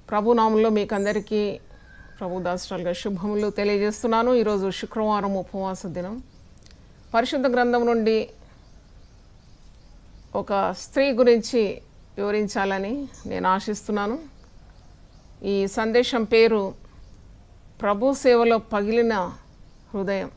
ప్రభునామంలో మీకు అందరికీ ప్రభు దాసరాలుగా శుభములు తెలియజేస్తున్నాను ఈరోజు శుక్రవారం ఉపవాస దినం పరిశుద్ధ గ్రంథం నుండి ఒక స్త్రీ గురించి వివరించాలని నేను ఆశిస్తున్నాను ఈ సందేశం పేరు ప్రభు సేవలో పగిలిన హృదయం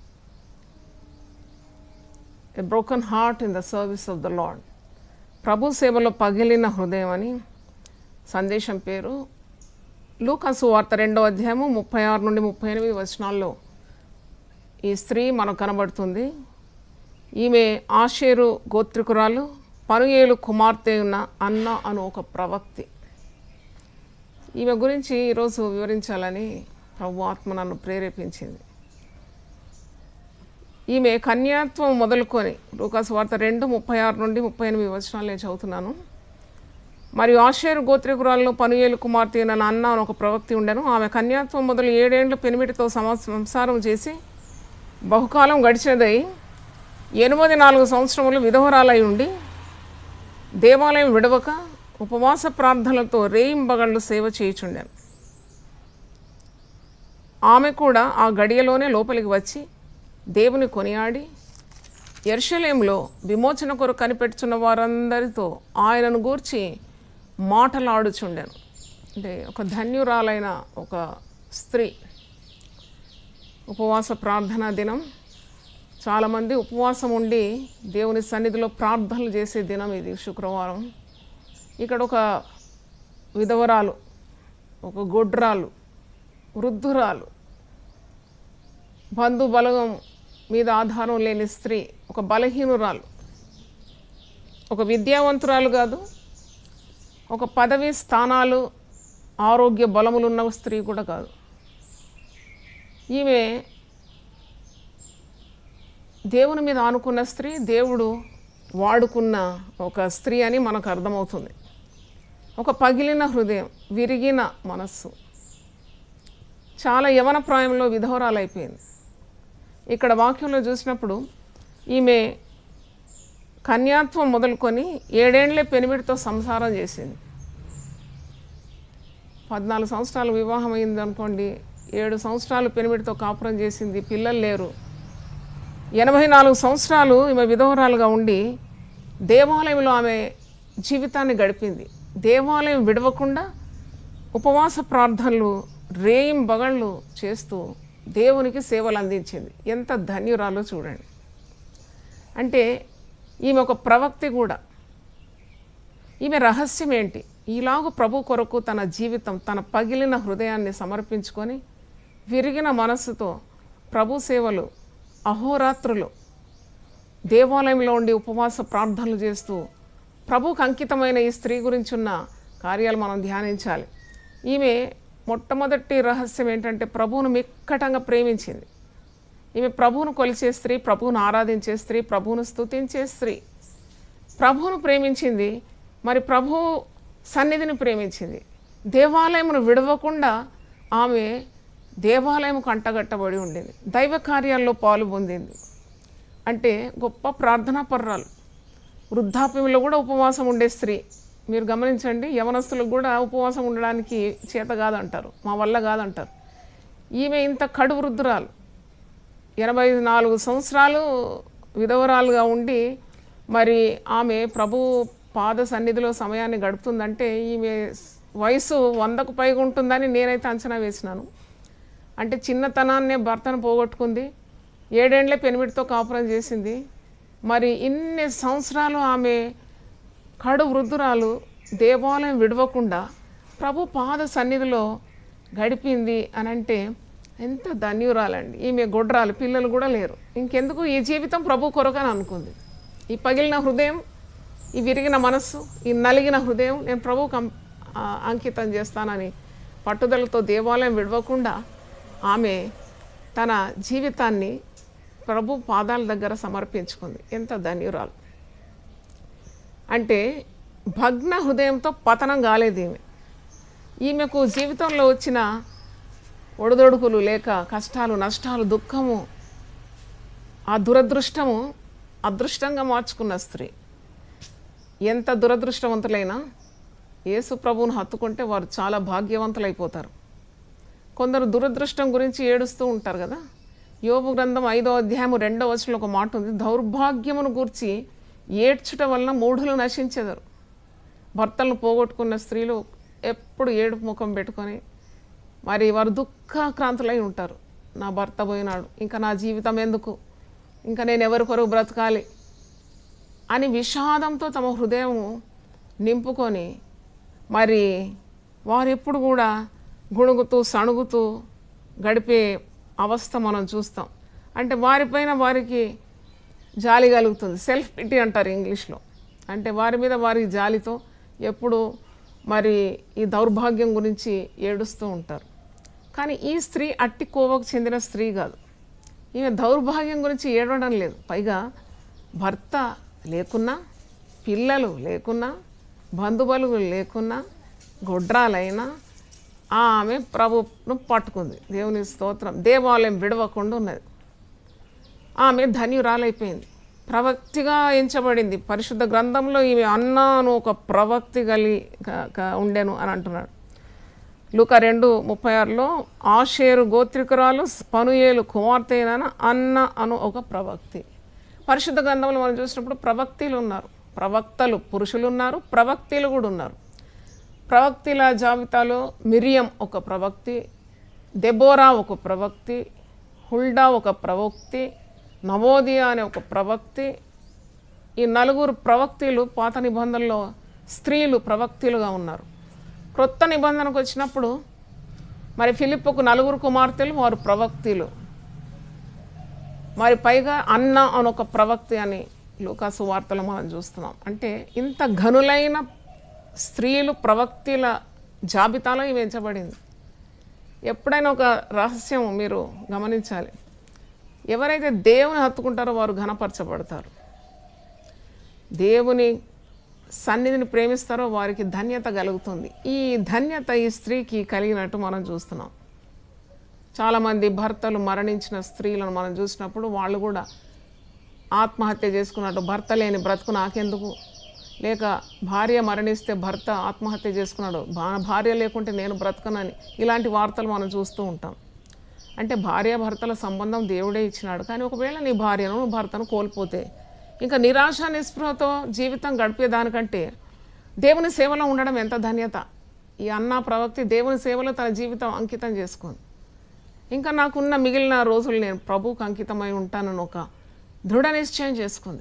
a broken heart in the service of the lord ప్రభు సేవలో పగిలిన హృదయం అని సందేశం పేరు లూకాసు వార్త రెండో అధ్యాయము ముప్పై ఆరు నుండి ముప్పై ఎనిమిది వచనాల్లో ఈ స్త్రీ మనకు కనబడుతుంది ఈమె ఆషేరు గోత్రికురాలు పనుయేలు కుమార్తె ఉన్న అన్న అను ఒక ప్రవక్తి ఈమె గురించి ఈరోజు వివరించాలని ప్రభు ఆత్మ నన్ను ప్రేరేపించింది ఈమె కన్యాత్వం మొదలుకొని లూకాసు వార్త రెండు ముప్పై ఆరు నుండి ముప్పై ఎనిమిది వచనాలు నేను చదువుతున్నాను మరియు ఆషేరు గోత్రికురాల్లో పనుయేలు కుమార్తె అయిన అన్న అని ఒక ప్రవక్తి ఉండెను ఆమె కన్యాత్వం మొదలు ఏడేండ్ల పెనిమిటితో సంవత్స- సంసారం చేసి బహుకాలం గడిచినదై ఎనిమిది నాలుగు సంవత్సరములు విధవరాలై ఉండి దేవాలయం విడవక ఉపవాస ప్రార్థనలతో రేయింబగళ్ళు సేవ చేయుచుండెను ఆమె కూడా ఆ గడియలోనే లోపలికి వచ్చి దేవుని కొనియాడి ఎర్షలేంలో విమోచన కొరకు కనిపెట్టుచున్న వారందరితో ఆయనను గూర్చి మాటలాడుచుండెను అంటే ఒక ధన్యురాలైన ఒక స్త్రీ ఉపవాస ప్రార్థనా దినం చాలామంది ఉపవాసం ఉండి దేవుని సన్నిధిలో ప్రార్థనలు చేసే దినం ఇది శుక్రవారం ఇక్కడ ఒక విధవరాలు ఒక గొడ్రాలు వృద్ధురాలు బంధు బలగం మీద ఆధారం లేని స్త్రీ ఒక బలహీనురాలు ఒక విద్యావంతురాలు కాదు ఒక పదవి స్థానాలు ఆరోగ్య బలములున్న స్త్రీ కూడా కాదు ఈమె దేవుని మీద ఆనుకున్న స్త్రీ దేవుడు వాడుకున్న ఒక స్త్రీ అని మనకు అర్థమవుతుంది ఒక పగిలిన హృదయం విరిగిన మనస్సు చాలా యవన ప్రాయంలో విధవరాలైపోయింది ఇక్కడ వాక్యంలో చూసినప్పుడు ఈమె కన్యాత్వం మొదలుకొని ఏడేండ్లే పెనిమిడితో సంసారం చేసింది పద్నాలుగు సంవత్సరాలు వివాహం అయింది అనుకోండి ఏడు సంవత్సరాలు పెనిమిడితో కాపురం చేసింది పిల్లలు లేరు ఎనభై నాలుగు సంవత్సరాలు ఈమె విధవరాలుగా ఉండి దేవాలయంలో ఆమె జీవితాన్ని గడిపింది దేవాలయం విడవకుండా ఉపవాస ప్రార్థనలు రేయిం బగళ్ళు చేస్తూ దేవునికి సేవలు అందించింది ఎంత ధన్యురాలో చూడండి అంటే ఈమె ఒక ప్రవక్తి కూడా ఈమె రహస్యం ఏంటి ఈలాగు ప్రభు కొరకు తన జీవితం తన పగిలిన హృదయాన్ని సమర్పించుకొని విరిగిన మనస్సుతో ప్రభు సేవలు అహోరాత్రులు దేవాలయంలో ఉండి ఉపవాస ప్రార్థనలు చేస్తూ ప్రభుకు అంకితమైన ఈ స్త్రీ గురించి ఉన్న కార్యాలు మనం ధ్యానించాలి ఈమె మొట్టమొదటి రహస్యం ఏంటంటే ప్రభువును మిక్కటంగా ప్రేమించింది ఈమె ప్రభువును కొలిచే స్త్రీ ప్రభువును ఆరాధించే స్త్రీ ప్రభువును స్తుతించే స్త్రీ ప్రభువును ప్రేమించింది మరి ప్రభు సన్నిధిని ప్రేమించింది దేవాలయమును విడవకుండా ఆమె దేవాలయం కంటగట్టబడి ఉండింది దైవ కార్యాల్లో పాలు పొందింది అంటే గొప్ప ప్రార్థనా పర్రాలు వృద్ధాప్యంలో కూడా ఉపవాసం ఉండే స్త్రీ మీరు గమనించండి యవనస్తులకు కూడా ఉపవాసం ఉండడానికి చేత కాదంటారు మా వల్ల కాదంటారు ఈమె ఇంత కడు వృద్ధురాలు ఎనభై నాలుగు సంవత్సరాలు విధవరాలుగా ఉండి మరి ఆమె ప్రభు పాద సన్నిధిలో సమయాన్ని గడుపుతుందంటే ఈమె వయసు వందకు పైగా ఉంటుందని నేనైతే అంచనా వేసినాను అంటే చిన్నతనాన్నే భర్తను పోగొట్టుకుంది ఏడేండ్లే పెనిమిడితో కాపురం చేసింది మరి ఇన్ని సంవత్సరాలు ఆమె కడు వృద్ధురాలు దేవాలయం విడవకుండా ప్రభు పాద సన్నిధిలో గడిపింది అని అంటే ఎంత ధన్యురాలండి ఈమె గొడ్రాలు పిల్లలు కూడా లేరు ఇంకెందుకు ఈ జీవితం ప్రభు కొరకని అనుకుంది ఈ పగిలిన హృదయం ఈ విరిగిన మనస్సు ఈ నలిగిన హృదయం నేను ప్రభువుకు అం- ఆ, అంకితం చేస్తానని పట్టుదలతో దేవాలయం విడవకుండా ఆమె తన జీవితాన్ని ప్రభు పాదాల దగ్గర సమర్పించుకుంది ఎంత ధన్యురాలు అంటే భగ్న హృదయంతో పతనం కాలేదు ఈమె ఈమెకు జీవితంలో వచ్చిన ఒడిదొడుకులు లేక కష్టాలు నష్టాలు దుఃఖము ఆ దురదృష్టము అదృష్టంగా మార్చుకున్న స్త్రీ ఎంత దురదృష్టవంతులైనా యేసు ప్రభువును హత్తుకుంటే వారు చాలా భాగ్యవంతులైపోతారు కొందరు దురదృష్టం గురించి ఏడుస్తూ ఉంటారు కదా యోబు గ్రంథం ఐదో అధ్యాయం రెండో వచనంలో ఒక మాట ఉంది దౌర్భాగ్యమును గూర్చి ఏడ్చుట వలన మూఢులు నశించెదరు భర్తలను పోగొట్టుకున్న స్త్రీలు ఎప్పుడు ఏడుపు ముఖం పెట్టుకొని మరి వారు దుఃఖాక్రాంతులై ఉంటారు నా భర్త పోయినాడు ఇంకా నా జీవితం ఎందుకు ఇంకా నేను ఎవరి కొరకు బ్రతకాలి అని విషాదంతో తమ హృదయం నింపుకొని మరి వారు ఎప్పుడు కూడా గుణుగుతూ సణుగుతూ గడిపే అవస్థ మనం చూస్తాం అంటే వారిపైన వారికి జాలి కలుగుతుంది సెల్ఫ్ పిటి అంటారు ఇంగ్లీష్లో అంటే వారి మీద వారి జాలితో ఎప్పుడు మరి ఈ దౌర్భాగ్యం గురించి ఏడుస్తూ ఉంటారు కానీ ఈ స్త్రీ అట్టి కోవకు చెందిన స్త్రీ కాదు ఈమె దౌర్భాగ్యం గురించి ఏడవడం లేదు పైగా భర్త లేకున్నా పిల్లలు లేకున్నా బంధుబలుగులు లేకున్నా గొడ్రాలైనా ఆమె ప్రభును పట్టుకుంది దేవుని స్తోత్రం దేవాలయం విడవకుండా ఉన్నది ఆమె ధన్యురాలైపోయింది ప్రవక్తిగా ఎంచబడింది పరిశుద్ధ గ్రంథంలో ఈమె అన్న అని ఒక ప్రవక్తి గలి క- క- ఉండెను అని అంటున్నాడు లూక రెండు ముప్పై ఆరులో ఆషేరు గోత్రికురాలు పనుయేలు కుమార్తె అయిన అన్న అను ఒక ప్రవక్తి పరిశుద్ధ గ్రంథంలో మనం చూసినప్పుడు ప్రవక్తిలు ఉన్నారు ప్రవక్తలు పురుషులు ఉన్నారు ప్రవక్తిలు కూడా ఉన్నారు ప్రవక్తిల జాబితాలో మిరియం ఒక ప్రవక్తి దెబోరా ఒక ప్రవక్తి హుల్డా ఒక ప్రవక్తి నవోదియా అనే ఒక ప్రవక్తి ఈ నలుగురు ప్రవక్తిలు పాత నిబంధనలో స్త్రీలు ప్రవక్తిలుగా ఉన్నారు క్రొత్త నిబంధనకు వచ్చినప్పుడు మరి ఫిలిప్పుకు నలుగురు కుమార్తెలు వారు ప్రవక్తిలు మరి పైగా అన్న అని ఒక ప్రవక్తి అని లూకాసు వార్తలు మనం చూస్తున్నాం అంటే ఇంత ఘనులైన స్త్రీలు ప్రవక్తిల జాబితాలో ఇవి ఎంచబడింది ఎప్పుడైనా ఒక రహస్యం మీరు గమనించాలి ఎవరైతే దేవుని హత్తుకుంటారో వారు ఘనపరచబడతారు దేవుని సన్నిధిని ప్రేమిస్తారో వారికి ధన్యత కలుగుతుంది ఈ ధన్యత ఈ స్త్రీకి కలిగినట్టు మనం చూస్తున్నాం చాలామంది భర్తలు మరణించిన స్త్రీలను మనం చూసినప్పుడు వాళ్ళు కూడా ఆత్మహత్య చేసుకున్నట్టు భర్త లేని బ్రతుకు నాకెందుకు లేక భార్య మరణిస్తే భర్త ఆత్మహత్య చేసుకున్నాడు భా- భార్య లేకుంటే నేను బ్రతకనని ఇలాంటి వార్తలు మనం చూస్తూ ఉంటాం అంటే భార్య భర్తల సంబంధం దేవుడే ఇచ్చినాడు కానీ ఒకవేళ నీ భార్యను నువ్వు భర్తను కోల్పోతే ఇంకా నిరాశ నిస్పృహతో జీవితం గడిపేదానికంటే దేవుని సేవలో ఉండడం ఎంత ధన్యత ఈ అన్న ప్రవక్తి దేవుని సేవలో తన జీవితం అంకితం చేసుకుంది ఇంకా నాకున్న మిగిలిన రోజులు నేను ప్రభువుకు అంకితమై ఉంటానని ఒక దృఢ నిశ్చయం చేసుకుంది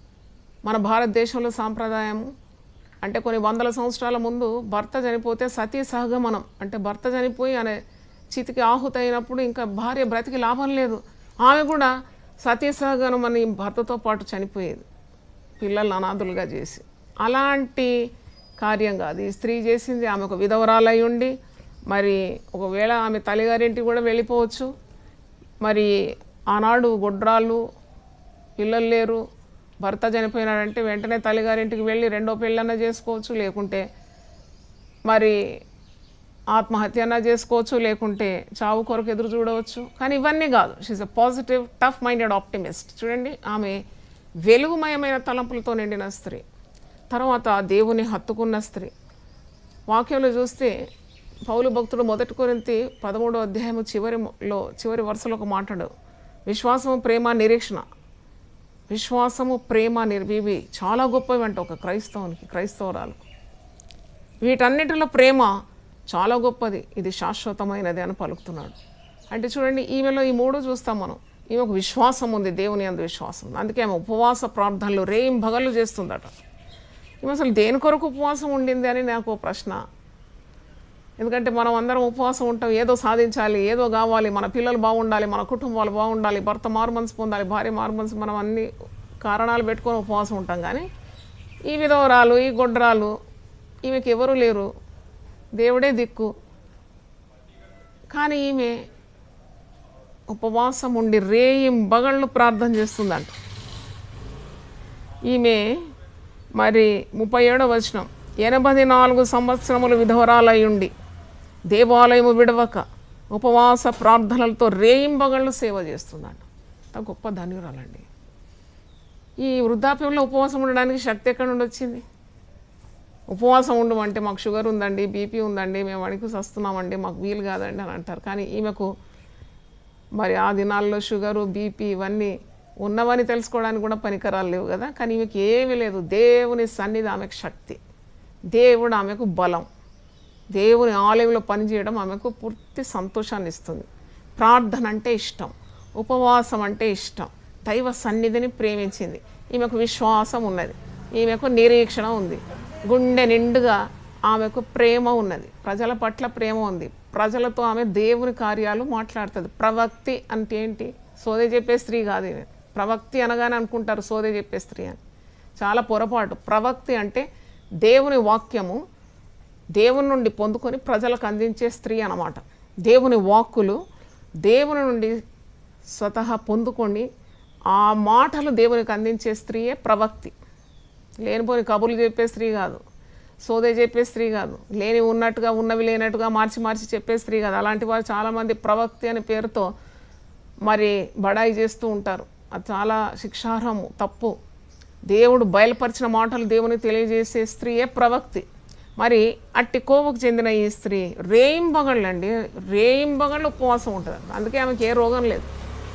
మన భారతదేశంలో సాంప్రదాయము అంటే కొన్ని వందల సంవత్సరాల ముందు భర్త చనిపోతే సతీ సహగమనం అంటే భర్త చనిపోయి అనే చితికి ఆహుతి అయినప్పుడు ఇంకా భార్య బ్రతికి లాభం లేదు ఆమె కూడా సతీ సహగమనం అని భర్తతో పాటు చనిపోయేది పిల్లల్ని అనాథులుగా చేసి అలాంటి కార్యం కాదు ఈ స్త్రీ చేసింది ఆమె ఒక విధవరాలై ఉండి మరి ఒకవేళ ఆమె తల్లిగారింటికి కూడా వెళ్ళిపోవచ్చు మరి ఆనాడు గొడ్రాళ్ళు పిల్లలు లేరు భర్త చనిపోయినాడంటే వెంటనే తల్లిగారింటికి వెళ్ళి రెండో పెళ్ళన్నా చేసుకోవచ్చు లేకుంటే మరి ఆత్మహత్య అన్నా చేసుకోవచ్చు లేకుంటే చావు కొరకు ఎదురు చూడవచ్చు కానీ ఇవన్నీ కాదు she's a positive tough minded optimist చూడండి ఆమె వెలుగుమయమైన తలంపులతో నిండిన స్త్రీ తర్వాత దేవుని హత్తుకున్న స్త్రీ వాక్యంలో చూస్తే పౌలు భక్తుడు మొదటి కొరింతి పదమూడో అధ్యాయము చివరిలో చివరి వరుసలో ఒక మాట్లాడు విశ్వాసము ప్రేమ నిరీక్షణ విశ్వాసము ప్రేమ నిర్వీవి చాలా గొప్పవి అంట ఒక క్రైస్తవునికి క్రైస్తవురాలు వీటన్నిటిలో ప్రేమ చాలా గొప్పది ఇది శాశ్వతమైనది అని పలుకుతున్నాడు అంటే చూడండి ఈమెలో ఈ మూడు చూస్తాం మనం ఈమె ఒక విశ్వాసం ఉంది దేవుని అందు విశ్వాసం అందుకే ఆమె ఉపవాస ప్రార్థనలు రేం భగలు చేస్తుందట ఈమె అసలు దేని కొరకు ఉపవాసం ఉండింది అని నాకు ఓ ప్రశ్న ఎందుకంటే మనం అందరం ఉపవాసం ఉంటాం ఏదో సాధించాలి ఏదో కావాలి మన పిల్లలు బాగుండాలి మన కుటుంబాలు బాగుండాలి భర్త మారుమనసు పొందాలి భార్య మారుమనసు మనం అన్ని కారణాలు పెట్టుకొని ఉపవాసం ఉంటాం కానీ ఈ విధవరాలు ఈ గొడ్రాలు ఈమెకి ఎవరు లేరు దేవుడే దిక్కు కానీ ఈమె ఉపవాసం ఉండి రేయిం బగళ్ళు ప్రార్థన చేస్తుందంట ఈమె మరి ముప్పై ఏడో వచనం ఎనభై నాలుగు సంవత్సరములు విధవరాలై ఉండి దేవాలయము విడవక ఉపవాస ప్రార్థనలతో రేయింబగళ్ళు సేవ చేస్తుందంట అంత గొప్ప ధన్యురాలండి ఈ వృద్ధాప్యంలో ఉపవాసం ఉండడానికి శక్తి ఎక్కడి నుండి వచ్చింది ఉపవాసం ఉండమంటే మాకు షుగర్ ఉందండి బీపీ ఉందండి మేము వణికి వస్తున్నామండి మాకు వీలు కాదండి అని అంటారు కానీ ఈమెకు మరి ఆ దినాల్లో షుగరు బీపీ ఇవన్నీ ఉన్నవని తెలుసుకోవడానికి కూడా పనికరాలు లేవు కదా కానీ ఈమెకి ఏమీ లేదు దేవుని సన్నిధి ఆమెకు శక్తి దేవుడు ఆమెకు బలం దేవుని ఆలయంలో పనిచేయడం ఆమెకు పూర్తి సంతోషాన్ని ఇస్తుంది ప్రార్థన అంటే ఇష్టం ఉపవాసం అంటే ఇష్టం దైవ సన్నిధిని ప్రేమించింది ఈమెకు విశ్వాసం ఉన్నది ఈమెకు నిరీక్షణ ఉంది గుండె నిండుగా ఆమెకు ప్రేమ ఉన్నది ప్రజల పట్ల ప్రేమ ఉంది ప్రజలతో ఆమె దేవుని కార్యాలు మాట్లాడుతుంది ప్రవక్తి అంటే ఏంటి సోదే చెప్పే స్త్రీ కాదు ఈమె ప్రవక్తి అనగానే అనుకుంటారు సోదే చెప్పే స్త్రీ అని చాలా పొరపాటు ప్రవక్తి అంటే దేవుని వాక్యము దేవుని నుండి పొందుకొని ప్రజలకు అందించే స్త్రీ అన్నమాట దేవుని వాక్కులు దేవుని నుండి స్వతహా పొందుకొని ఆ మాటలు దేవునికి అందించే స్త్రీయే ప్రవక్తి లేనిపోని కబుర్లు చెప్పే స్త్రీ కాదు సోదే చెప్పే స్త్రీ కాదు లేని ఉన్నట్టుగా ఉన్నవి లేనట్టుగా మార్చి మార్చి చెప్పే స్త్రీ కాదు అలాంటి వారు చాలామంది ప్రవక్తి అనే పేరుతో మరి బడాయి చేస్తూ ఉంటారు అది చాలా శిక్షార్హము తప్పు దేవుడు బయలుపరిచిన మాటలు దేవుని తెలియజేసే స్త్రీయే ప్రవక్తి మరి అట్టి కోవకు చెందిన ఈ స్త్రీ రేయింబగళ్ళు అండి రేయింబగళ్ళు ఉపవాసం ఉంటుంది అందుకే ఆమెకి ఏ రోగం లేదు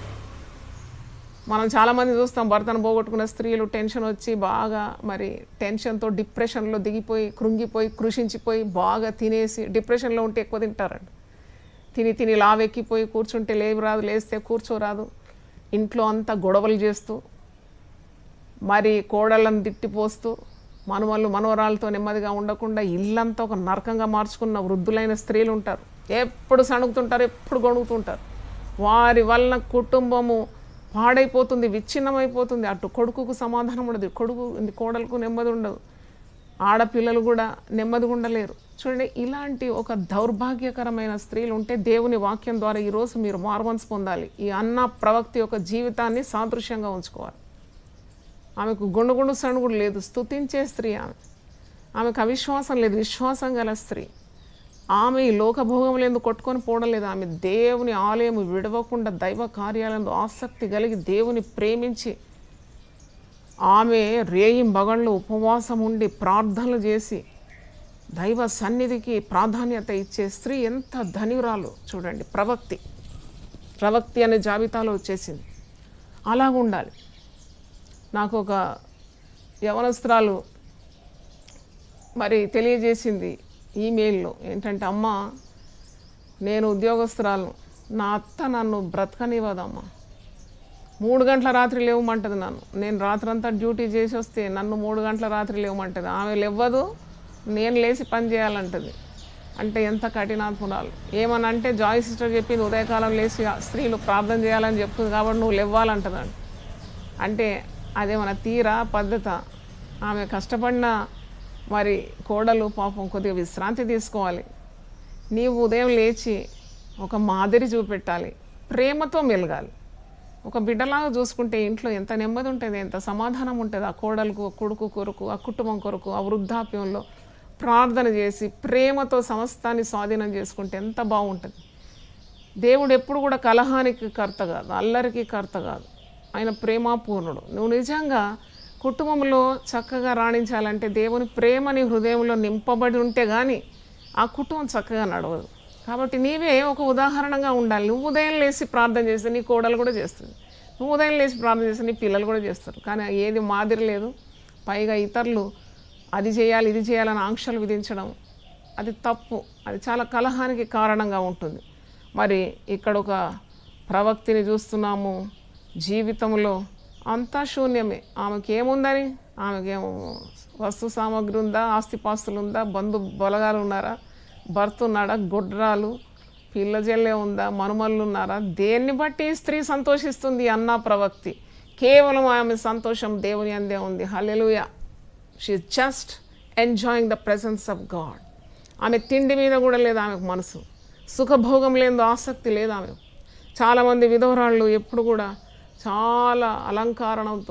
మనం చాలామంది చూస్తాం భర్తను పోగొట్టుకున్న స్త్రీలు టెన్షన్ వచ్చి బాగా మరి టెన్షన్తో డిప్రెషన్లో దిగిపోయి కృంగిపోయి కృషించిపోయి బాగా తినేసి డిప్రెషన్లో ఉంటే ఎక్కువ తింటారండి తిని తిని లావెక్కిపోయి కూర్చుంటే లేవు రాదు లేస్తే కూర్చోరాదు ఇంట్లో అంతా గొడవలు చేస్తూ మరి కోడళ్ళను తిట్టిపోస్తూ మనవళ్ళు మనవరాలతో నెమ్మదిగా ఉండకుండా ఇల్లంతా ఒక నరకంగా మార్చుకున్న వృద్ధులైన స్త్రీలు ఉంటారు ఎప్పుడు సణుగుతుంటారు ఎప్పుడు గొణుగుతుంటారు వారి వలన కుటుంబము పాడైపోతుంది విచ్ఛిన్నమైపోతుంది అటు కొడుకుకు సమాధానం ఉండదు కొడుకు కోడలకు నెమ్మది ఉండదు ఆడపిల్లలు కూడా నెమ్మదిగా ఉండలేరు చూడండి ఇలాంటి ఒక దౌర్భాగ్యకరమైన స్త్రీలు ఉంటే దేవుని వాక్యం ద్వారా ఈరోజు మీరు మార్మన్స్ పొందాలి ఈ అన్న ప్రవక్తి యొక్క జీవితాన్ని సాదృశ్యంగా ఉంచుకోవాలి ఆమెకు గుండుగుండు సణుగుడు లేదు స్తుతించే స్త్రీ ఆమె ఆమెకు అవిశ్వాసం లేదు విశ్వాసం గల స్త్రీ ఆమె ఈ లోకభోగములు ఎందుకు కొట్టుకొని పోవడం ఆమె దేవుని ఆలయం విడవకుండా దైవ కార్యాలందు ఆసక్తి కలిగి దేవుని ప్రేమించి ఆమె రేయిం బగళ్ళు ఉపవాసం ఉండి ప్రార్థనలు చేసి దైవ సన్నిధికి ప్రాధాన్యత ఇచ్చే స్త్రీ ఎంత ధనిరాలు చూడండి ప్రవక్తి ప్రవక్తి అనే జాబితాలో వచ్చేసింది అలాగ ఉండాలి నాకు ఒక యవనస్త్రాలు మరి తెలియజేసింది ఈమెయిల్లో ఏంటంటే అమ్మ నేను ఉద్యోగస్తురాలు నా అత్త నన్ను బ్రతకనివ్వదమ్మా మూడు గంటల రాత్రి లేవమంటది నన్ను నేను రాత్రంతా డ్యూటీ చేసి వస్తే నన్ను మూడు గంటల రాత్రి లేవమంటది ఆమె లేవ్వదు నేను లేచి పని చేయాలంటది అంటే ఎంత కఠినాత్మురాలు ఏమని అంటే జాయ్ సిస్టర్ చెప్పింది ఉదయకాలం లేచి స్త్రీలు ప్రార్థన చేయాలని చెప్తుంది కాబట్టి నువ్వు లేవ్వాలంటదండి అంటే అదేమన్నా తీరా పద్ధత ఆమె కష్టపడిన మరి కోడలు పాపం కొద్దిగా విశ్రాంతి తీసుకోవాలి నీవు ఉదయం లేచి ఒక మాదిరి చూపెట్టాలి ప్రేమతో మెలగాలి ఒక బిడ్డలాగా చూసుకుంటే ఇంట్లో ఎంత నెమ్మది ఉంటుంది ఎంత సమాధానం ఉంటుంది ఆ కోడలకు ఆ కొడుకు కొరకు ఆ కుటుంబం కొరకు ఆ వృద్ధాప్యంలో ప్రార్థన చేసి ప్రేమతో సమస్తాన్ని స్వాధీనం చేసుకుంటే ఎంత బాగుంటుంది దేవుడు ఎప్పుడు కూడా కలహానికి కర్త కాదు అల్లరికి కర్త కాదు ఆయన ప్రేమాపూర్ణుడు నువ్వు నిజంగా కుటుంబంలో చక్కగా రాణించాలంటే దేవుని ప్రేమని హృదయంలో నింపబడి ఉంటే కానీ ఆ కుటుంబం చక్కగా నడవదు కాబట్టి నీవే ఒక ఉదాహరణగా ఉండాలి నువ్వు ఉదయం లేచి ప్రార్థన చేస్తే నీ కోడలు కూడా చేస్తుంది నువ్వు ఉదయం లేచి ప్రార్థన చేస్తే నీ పిల్లలు కూడా చేస్తారు కానీ ఏది మాదిరి లేదు పైగా ఇతరులు అది చేయాలి ఇది చేయాలని ఆంక్షలు విధించడం అది తప్పు అది చాలా కలహానికి కారణంగా ఉంటుంది మరి ఇక్కడ ఒక ప్రవక్తిని చూస్తున్నాము జీవితంలో అంతా శూన్యమే ఆమెకి ఏముందని ఆమెకేమో వస్తు సామాగ్రి ఉందా ఆస్తిపాస్తులు ఉందా బంధు బలగాలు ఉన్నారా భర్త ఉన్నాడా గుడ్రాలు పిల్ల జల్లే ఉందా మనుమళ్ళు ఉన్నారా దేన్ని బట్టి ఈ స్త్రీ సంతోషిస్తుంది ఈ అన్న ప్రవక్తి కేవలం ఆమె సంతోషం దేవుని అందే ఉంది హల్లెలూయా she just enjoying the presence of God ఆమె తిండి మీద కూడా లేదు ఆమెకు మనసు సుఖభోగం లేదో ఆసక్తి లేదు ఆమె చాలామంది విధవరాళ్ళు ఎప్పుడు కూడా చాలా అలంకారణంతో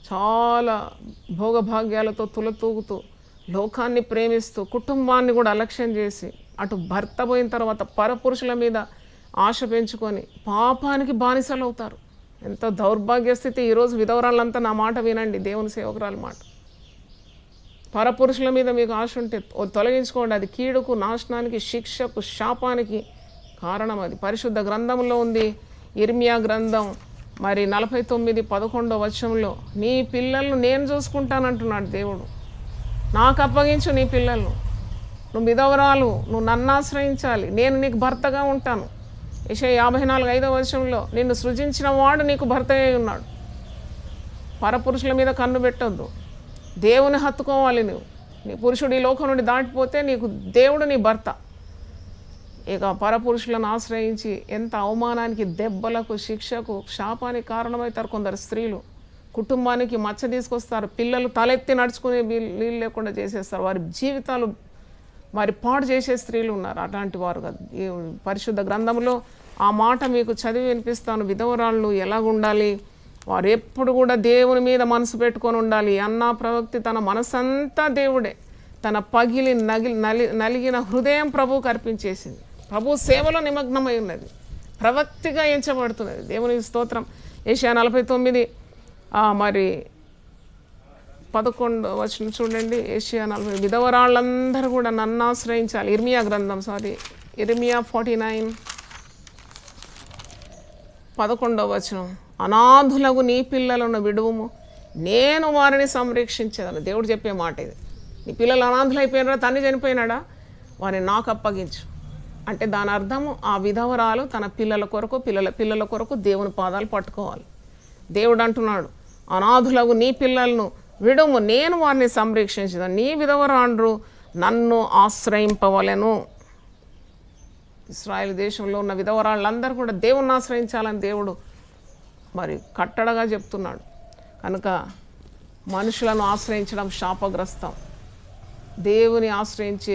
చాలా భోగభాగ్యాలతో తులతూగుతూ లోకాన్ని ప్రేమిస్తూ కుటుంబాన్ని కూడా అలక్ష్యం చేసి అటు భర్త పోయిన తర్వాత పరపురుషుల మీద ఆశ పెంచుకొని పాపానికి బానిసలు అవుతారు ఎంత దౌర్భాగ్య స్థితి ఈరోజు విధవరాళ్ళంతా నా మాట వినండి దేవుని సేవకురాల మాట పరపురుషుల మీద మీకు ఆశ ఉంటే తొ- తొలగించుకోండి అది కీడుకు నాశనానికి శిక్షకు శాపానికి కారణం అది పరిశుద్ధ గ్రంథంలో ఉంది ఇర్మియా గ్రంథం మరి నలభై తొమ్మిది పదకొండో వచనంలో నీ పిల్లలను నేను చూసుకుంటానంటున్నాడు దేవుడు నాకు అప్పగించు నీ పిల్లలను నువ్వు విధవరాలు నువ్వు నన్ను ఆశ్రయించాలి నేను నీకు భర్తగా ఉంటాను యశ యాభై నాలుగు ఐదో వర్షంలో నిన్ను సృజించిన వాడు నీకు భర్త అయి ఉన్నాడు పరపురుషుల మీద కన్ను పెట్టొద్దు దేవుని హత్తుకోవాలి నువ్వు నీ పురుషుడు ఈ లోకం నుండి దాటిపోతే నీకు దేవుడు నీ భర్త ఇక పరపురుషులను ఆశ్రయించి ఎంత అవమానానికి దెబ్బలకు శిక్షకు శాపానికి కారణమవుతారు కొందరు స్త్రీలు కుటుంబానికి మచ్చ తీసుకొస్తారు పిల్లలు తలెత్తి నడుచుకునే వీలు వీలు లేకుండా చేసేస్తారు వారి జీవితాలు మరి పాడు చేసే స్త్రీలు ఉన్నారు అట్లాంటి వారు కాదు ఈ పరిశుద్ధ గ్రంథంలో ఆ మాట మీకు చదివి వినిపిస్తాను విధవరాళ్ళు ఎలాగుండాలి వారు ఎప్పుడు కూడా దేవుని మీద మనసు పెట్టుకొని ఉండాలి అన్న ప్రవక్తి తన మనసంతా దేవుడే తన పగిలి నగిలి నలి నలిగిన హృదయం ప్రభువుకు అర్పించేసింది ప్రభు సేవలో నిమగ్నమై ఉన్నది ప్రవక్తిగా ఎంచబడుతున్నది దేవుని స్తోత్రం ఏషియా నలభై తొమ్మిది ఆ, మరి పదకొండు వచ్చిన చూడండి ఏషియా నలభై విధవరాళ్ళందరూ కూడా నన్ను ఆశ్రయించాలి ఇర్మియా గ్రంథం సారీ ఇర్మియా ఫార్టీ నైన్ పదకొండవ వచనం అనాథులకు నీ పిల్లలను విడువము నేను వారిని సంరక్షించేదాను దేవుడు చెప్పే మాట ఇది నీ పిల్లలు అనాథులు అయిపోయినారా తండ్రి చనిపోయినాడా వారిని నాకు అప్పగించు అంటే దాని అర్థము ఆ విధవరాలు తన పిల్లల కొరకు పిల్లల పిల్లల కొరకు దేవుని పాదాలు పట్టుకోవాలి దేవుడు అంటున్నాడు అనాథులకు నీ పిల్లలను విడుము నేను వారిని సంరక్షించదాను నీ విధవరాండ్రు నన్ను ఆశ్రయింపవలెను ఇస్రాయేల్ దేశంలో ఉన్న విధవరాళ్ళందరూ కూడా దేవుణ్ణి ఆశ్రయించాలని దేవుడు మరి కట్టడగా చెప్తున్నాడు కనుక మనుషులను ఆశ్రయించడం శాపగ్రస్తం దేవుని ఆశ్రయించే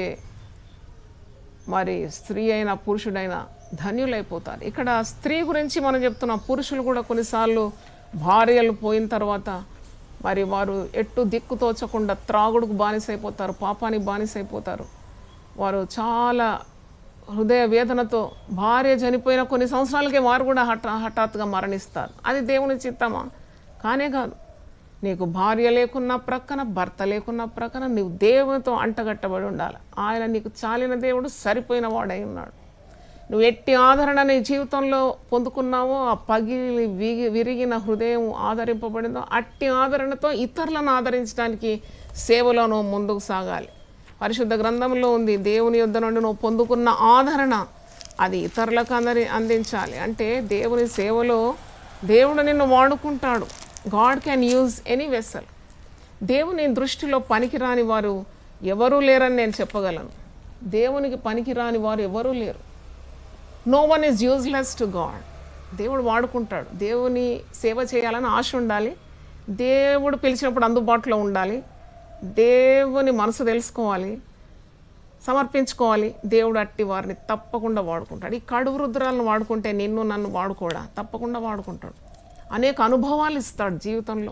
మరి స్త్రీ అయినా పురుషుడైనా ధన్యులైపోతారు ఇక్కడ స్త్రీ గురించి మనం చెప్తున్నాం పురుషులు కూడా కొన్నిసార్లు భార్యలు పోయిన తర్వాత మరి వారు ఎట్టు దిక్కు తోచకుండా త్రాగుడుకు బానిసైపోతారు పాపానికి బానిసైపోతారు వారు చాలా హృదయ వేదనతో భార్య చనిపోయిన కొన్ని సంవత్సరాలకే వారు కూడా హఠ హఠాత్తుగా మరణిస్తారు అది దేవుని చిత్తమా కానే కాదు నీకు భార్య లేకున్న ప్రక్కన భర్త లేకున్న ప్రక్కన నీవు దేవునితో అంటగట్టబడి ఉండాలి ఆయన నీకు చాలిన దేవుడు సరిపోయిన వాడై ఉన్నాడు నువ్వు ఎట్టి ఆదరణ నీ జీవితంలో పొందుకున్నావో ఆ పగిలి విగి విరిగిన హృదయం ఆదరింపబడిందో అట్టి ఆదరణతో ఇతరులను ఆదరించడానికి సేవలో నువ్వు ముందుకు సాగాలి పరిశుద్ధ గ్రంథంలో ఉంది దేవుని యొద్ద నుండి నువ్వు పొందుకున్న ఆదరణ అది ఇతరులకు అందరి అందించాలి అంటే దేవుని సేవలో దేవుడు నిన్ను వాడుకుంటాడు God can use any vessel దేవుని దృష్టిలో పనికిరాని వారు ఎవరూ లేరని నేను చెప్పగలను దేవునికి పనికిరాని వారు ఎవరూ లేరు no one is useless to God దేవుడు వాడుకుంటాడు దేవుని సేవ చేయాలని ఆశ ఉండాలి దేవుడు పిలిచినప్పుడు అందుబాటులో ఉండాలి దేవుని మనసు తెలుసుకోవాలి సమర్పించుకోవాలి దేవుడు అట్టి వారిని తప్పకుండా వాడుకుంటాడు ఈ కడుపు రుద్రాలను వాడుకుంటే నిన్ను నన్ను వాడుకోడా తప్పకుండా వాడుకుంటాడు అనేక అనుభవాలు ఇస్తాడు జీవితంలో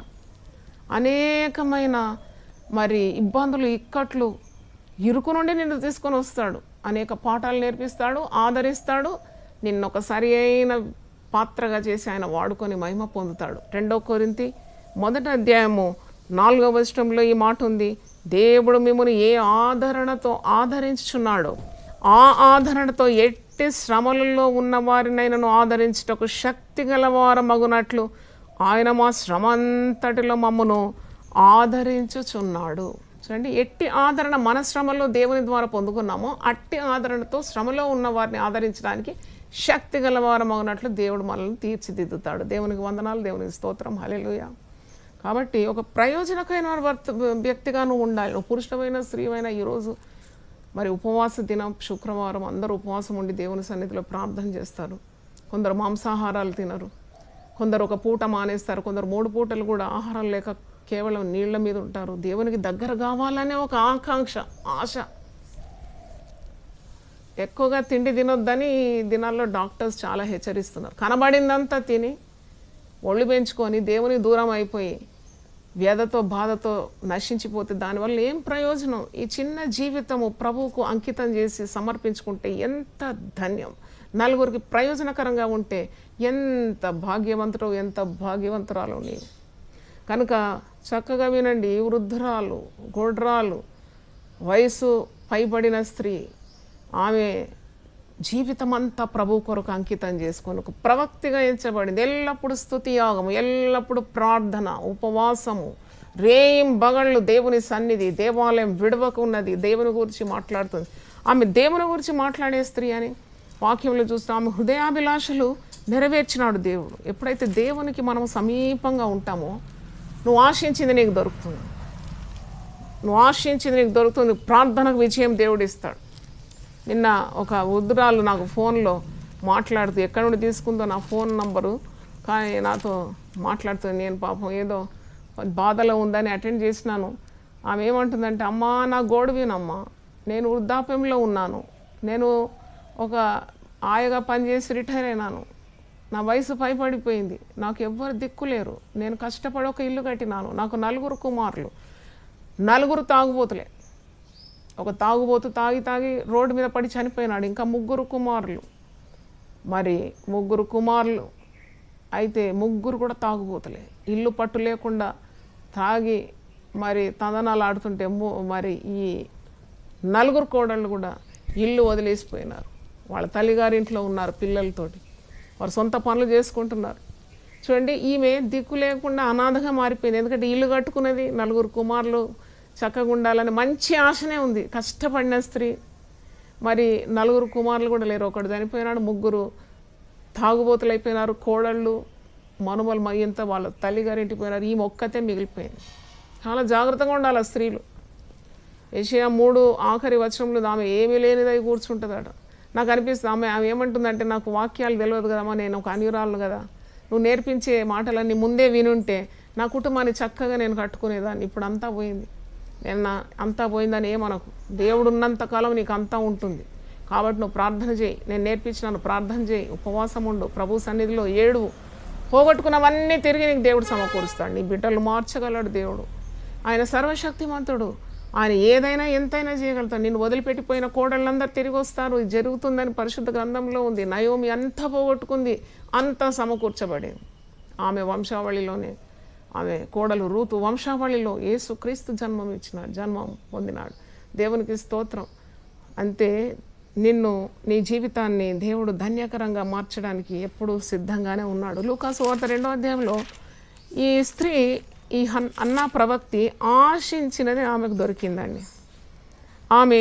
అనేకమైన మరి ఇబ్బందులు ఇక్కట్లు ఇరుకు నుండి నిన్ను తీసుకొని వస్తాడు అనేక పాఠాలు నేర్పిస్తాడు ఆదరిస్తాడు నిన్ను ఒక సరి అయిన పాత్రగా చేసి ఆయన వాడుకొని మహిమ పొందుతాడు రెండో కొరింతి మొదటి అధ్యాయము నాలుగవ వచనంలో ఈ మాట ఉంది దేవుడు మిమ్మల్ని ఏ ఆదరణతో ఆదరించుచున్నాడో ఆ ఆదరణతో ఎట్టి శ్రమలలో ఉన్న వారినైనను ఆదరించుటకు శక్తి గలవారమగునట్లు ఆయన మా శ్రమ అంతటిలో మమ్మను ఆదరించుచున్నాడు చూడండి ఎట్టి ఆదరణ మన శ్రమలో దేవుని ద్వారా పొందుకున్నామో అట్టి ఆదరణతో శ్రమలో ఉన్న వారిని ఆదరించడానికి శక్తి గలవారమగినట్లు దేవుడు మనల్ని తీర్చిదిద్దుతాడు దేవునికి వందనాలు దేవునికి స్తోత్రం హల్లెలూయా కాబట్టి ఒక ప్రయోజనకమైన వర్త వ్యక్తిగా నువ్వు ఉండాలి నువ్వు పురుషుడమైన స్త్రీవైన ఈరోజు మరి ఉపవాస దినం శుక్రవారం అందరూ ఉపవాసం ఉండి దేవుని సన్నిధిలో ప్రార్థన చేస్తారు కొందరు మాంసాహారాలు తినరు కొందరు ఒక పూట మానేస్తారు కొందరు మూడు పూటలు కూడా ఆహారం లేక కేవలం నీళ్ల మీద ఉంటారు దేవునికి దగ్గర కావాలనే ఒక ఆకాంక్ష ఆశ ఎక్కువగా తిండి తినొద్దని ఈ దినాల్లో డాక్టర్స్ చాలా హెచ్చరిస్తున్నారు కనబడిందంతా తిని ఒళ్ళు పెంచుకొని దేవుని దూరం అయిపోయి వ్యధతో బాధతో నశించిపోతే దానివల్ల ఏం ప్రయోజనం ఈ చిన్న జీవితము ప్రభువుకు అంకితం చేసి సమర్పించుకుంటే ఎంత ధన్యం నలుగురికి ప్రయోజనకరంగా ఉంటే ఎంత భాగ్యవంతుడు ఎంత భాగ్యవంతురాలు నీవు కనుక చక్కగా వినండి ఈ వృద్ధురాలు గొడ్రాలు వయసు పైబడిన స్త్రీ ఆమె జీవితమంతా ప్రభు కొరకు అంకితం చేసుకొని ఒక ప్రవక్తిగా ఎంచబడింది ఎల్లప్పుడూ స్తుతి యాగము ఎల్లప్పుడూ ప్రార్థన ఉపవాసము రేం బగళ్ళు దేవుని సన్నిధి దేవాలయం విడవకు ఉన్నది దేవుని గురించి మాట్లాడుతుంది ఆమె దేవుని గురించి మాట్లాడే స్త్రీ అని వాక్యంలో చూస్తే ఆమె హృదయాభిలాషలు నెరవేర్చినాడు దేవుడు ఎప్పుడైతే దేవునికి మనం సమీపంగా ఉంటామో నువ్వు ఆశించింది నీకు దొరుకుతుంది నువ్వు ఆశించింది నీకు దొరుకుతుంది ప్రార్థనకు విజయం దేవుడు ఇస్తాడు నిన్న ఒక వృద్ధురాలు నాకు ఫోన్లో మాట్లాడుతూ ఎక్కడి నుండి తీసుకుందో నా ఫోన్ నంబరు కానీ నాతో మాట్లాడుతుంది నేను పాపం ఏదో బాధలో ఉందని అటెండ్ చేసినాను ఆమె ఏమంటుందంటే అమ్మా నా గోడువినమ్మా నేను వృద్ధాప్యంలో ఉన్నాను నేను ఒక ఆయగా పనిచేసి రిటైర్ అయినాను నా వయసు పైపడిపోయింది నాకు ఎవ్వరు దిక్కులేరు నేను కష్టపడి ఒక ఇల్లు కట్టినాను నాకు నలుగురు కుమారులు నలుగురు తాగుబోతులే ఒక తాగుబోతు తాగి తాగి రోడ్డు మీద పడి చనిపోయినాడు ఇంకా ముగ్గురు కుమారులు మరి ముగ్గురు కుమారులు అయితే ముగ్గురు కూడా తాగుబోతులే ఇల్లు పట్టు లేకుండా తాగి మరి తందనాలు ఆడుతుంటే ము- మరి ఈ నలుగురు కోడళ్ళు కూడా ఇల్లు వదిలేసిపోయినారు వాళ్ళ తల్లిగారింట్లో ఉన్నారు పిల్లలతోటి వారు సొంత పనులు చేసుకుంటున్నారు చూడండి ఈమె దిక్కు లేకుండా అనాథగా మారిపోయింది ఎందుకంటే ఇల్లు కట్టుకున్నది నలుగురు కుమారులు చక్కగా ఉండాలని మంచి ఆశనే ఉంది కష్టపడిన స్త్రీ మరి నలుగురు కుమారులు కూడా లేరు ఒకడు చనిపోయినాడు ముగ్గురు తాగుబోతులు అయిపోయినారు కోడళ్ళు మనుమలు మయ్యంత వాళ్ళ తల్లిగారింటికి పోయినారు ఈ మొక్కతే మిగిలిపోయింది చాలా జాగ్రత్తగా ఉండాలి ఆ స్త్రీలు ఏషియా మూడు ఆఖరి వచనంలో ఆమె ఏమీ లేనిదై కూర్చుంటుందట నాకు అనిపిస్తుంది ఆమె ఆమె ఏమంటుందంటే నాకు వాక్యాలు తెలియదు కదమ్మా నేను ఒక అన్యురాలను కదా నువ్వు నేర్పించే మాటలన్నీ ముందే వినుంటే నా కుటుంబాన్ని చక్కగా నేను కట్టుకునేదాన్ని ఇప్పుడు అంతా పోయింది నేను నా అంతా పోయిందని ఏమనకు దేవుడు ఉన్నంత కాలం నీకు అంతా ఉంటుంది కాబట్టి నువ్వు ప్రార్థన చేయి నేను నేర్పించినాను ప్రార్థన చేయి ఉపవాసం ఉండు ప్రభు సన్నిధిలో ఏడు పోగొట్టుకున్నవన్నీ తిరిగి నీకు దేవుడు సమకూరుస్తాడు నీ బిడ్డలు మార్చగలడు దేవుడు ఆయన సర్వశక్తిమంతుడు ఆయన ఏదైనా ఎంతైనా చేయగలుగుతాడు నిన్ను వదిలిపెట్టిపోయిన కోడళ్ళందరూ తిరిగి వస్తారు ఇది జరుగుతుందని పరిశుద్ధ గ్రంథంలో ఉంది నయోమి అంత పోగొట్టుకుంది అంతా సమకూర్చబడింది ఆమె వంశావళిలోనే ఆమె కోడలు రూతు వంశావళిలో యేసు క్రీస్తు జన్మం ఇచ్చినాడు జన్మం పొందినాడు దేవునికి స్తోత్రం అంతే నిన్ను నీ జీవితాన్ని దేవుడు ధన్యకరంగా మార్చడానికి ఎప్పుడూ సిద్ధంగానే ఉన్నాడు లూకాసు వార్త రెండో అధ్యాయంలో ఈ స్త్రీ ఈ హన్ అన్నా ప్రవక్తి ఆశించినది ఆమెకు దొరికిందండి ఆమె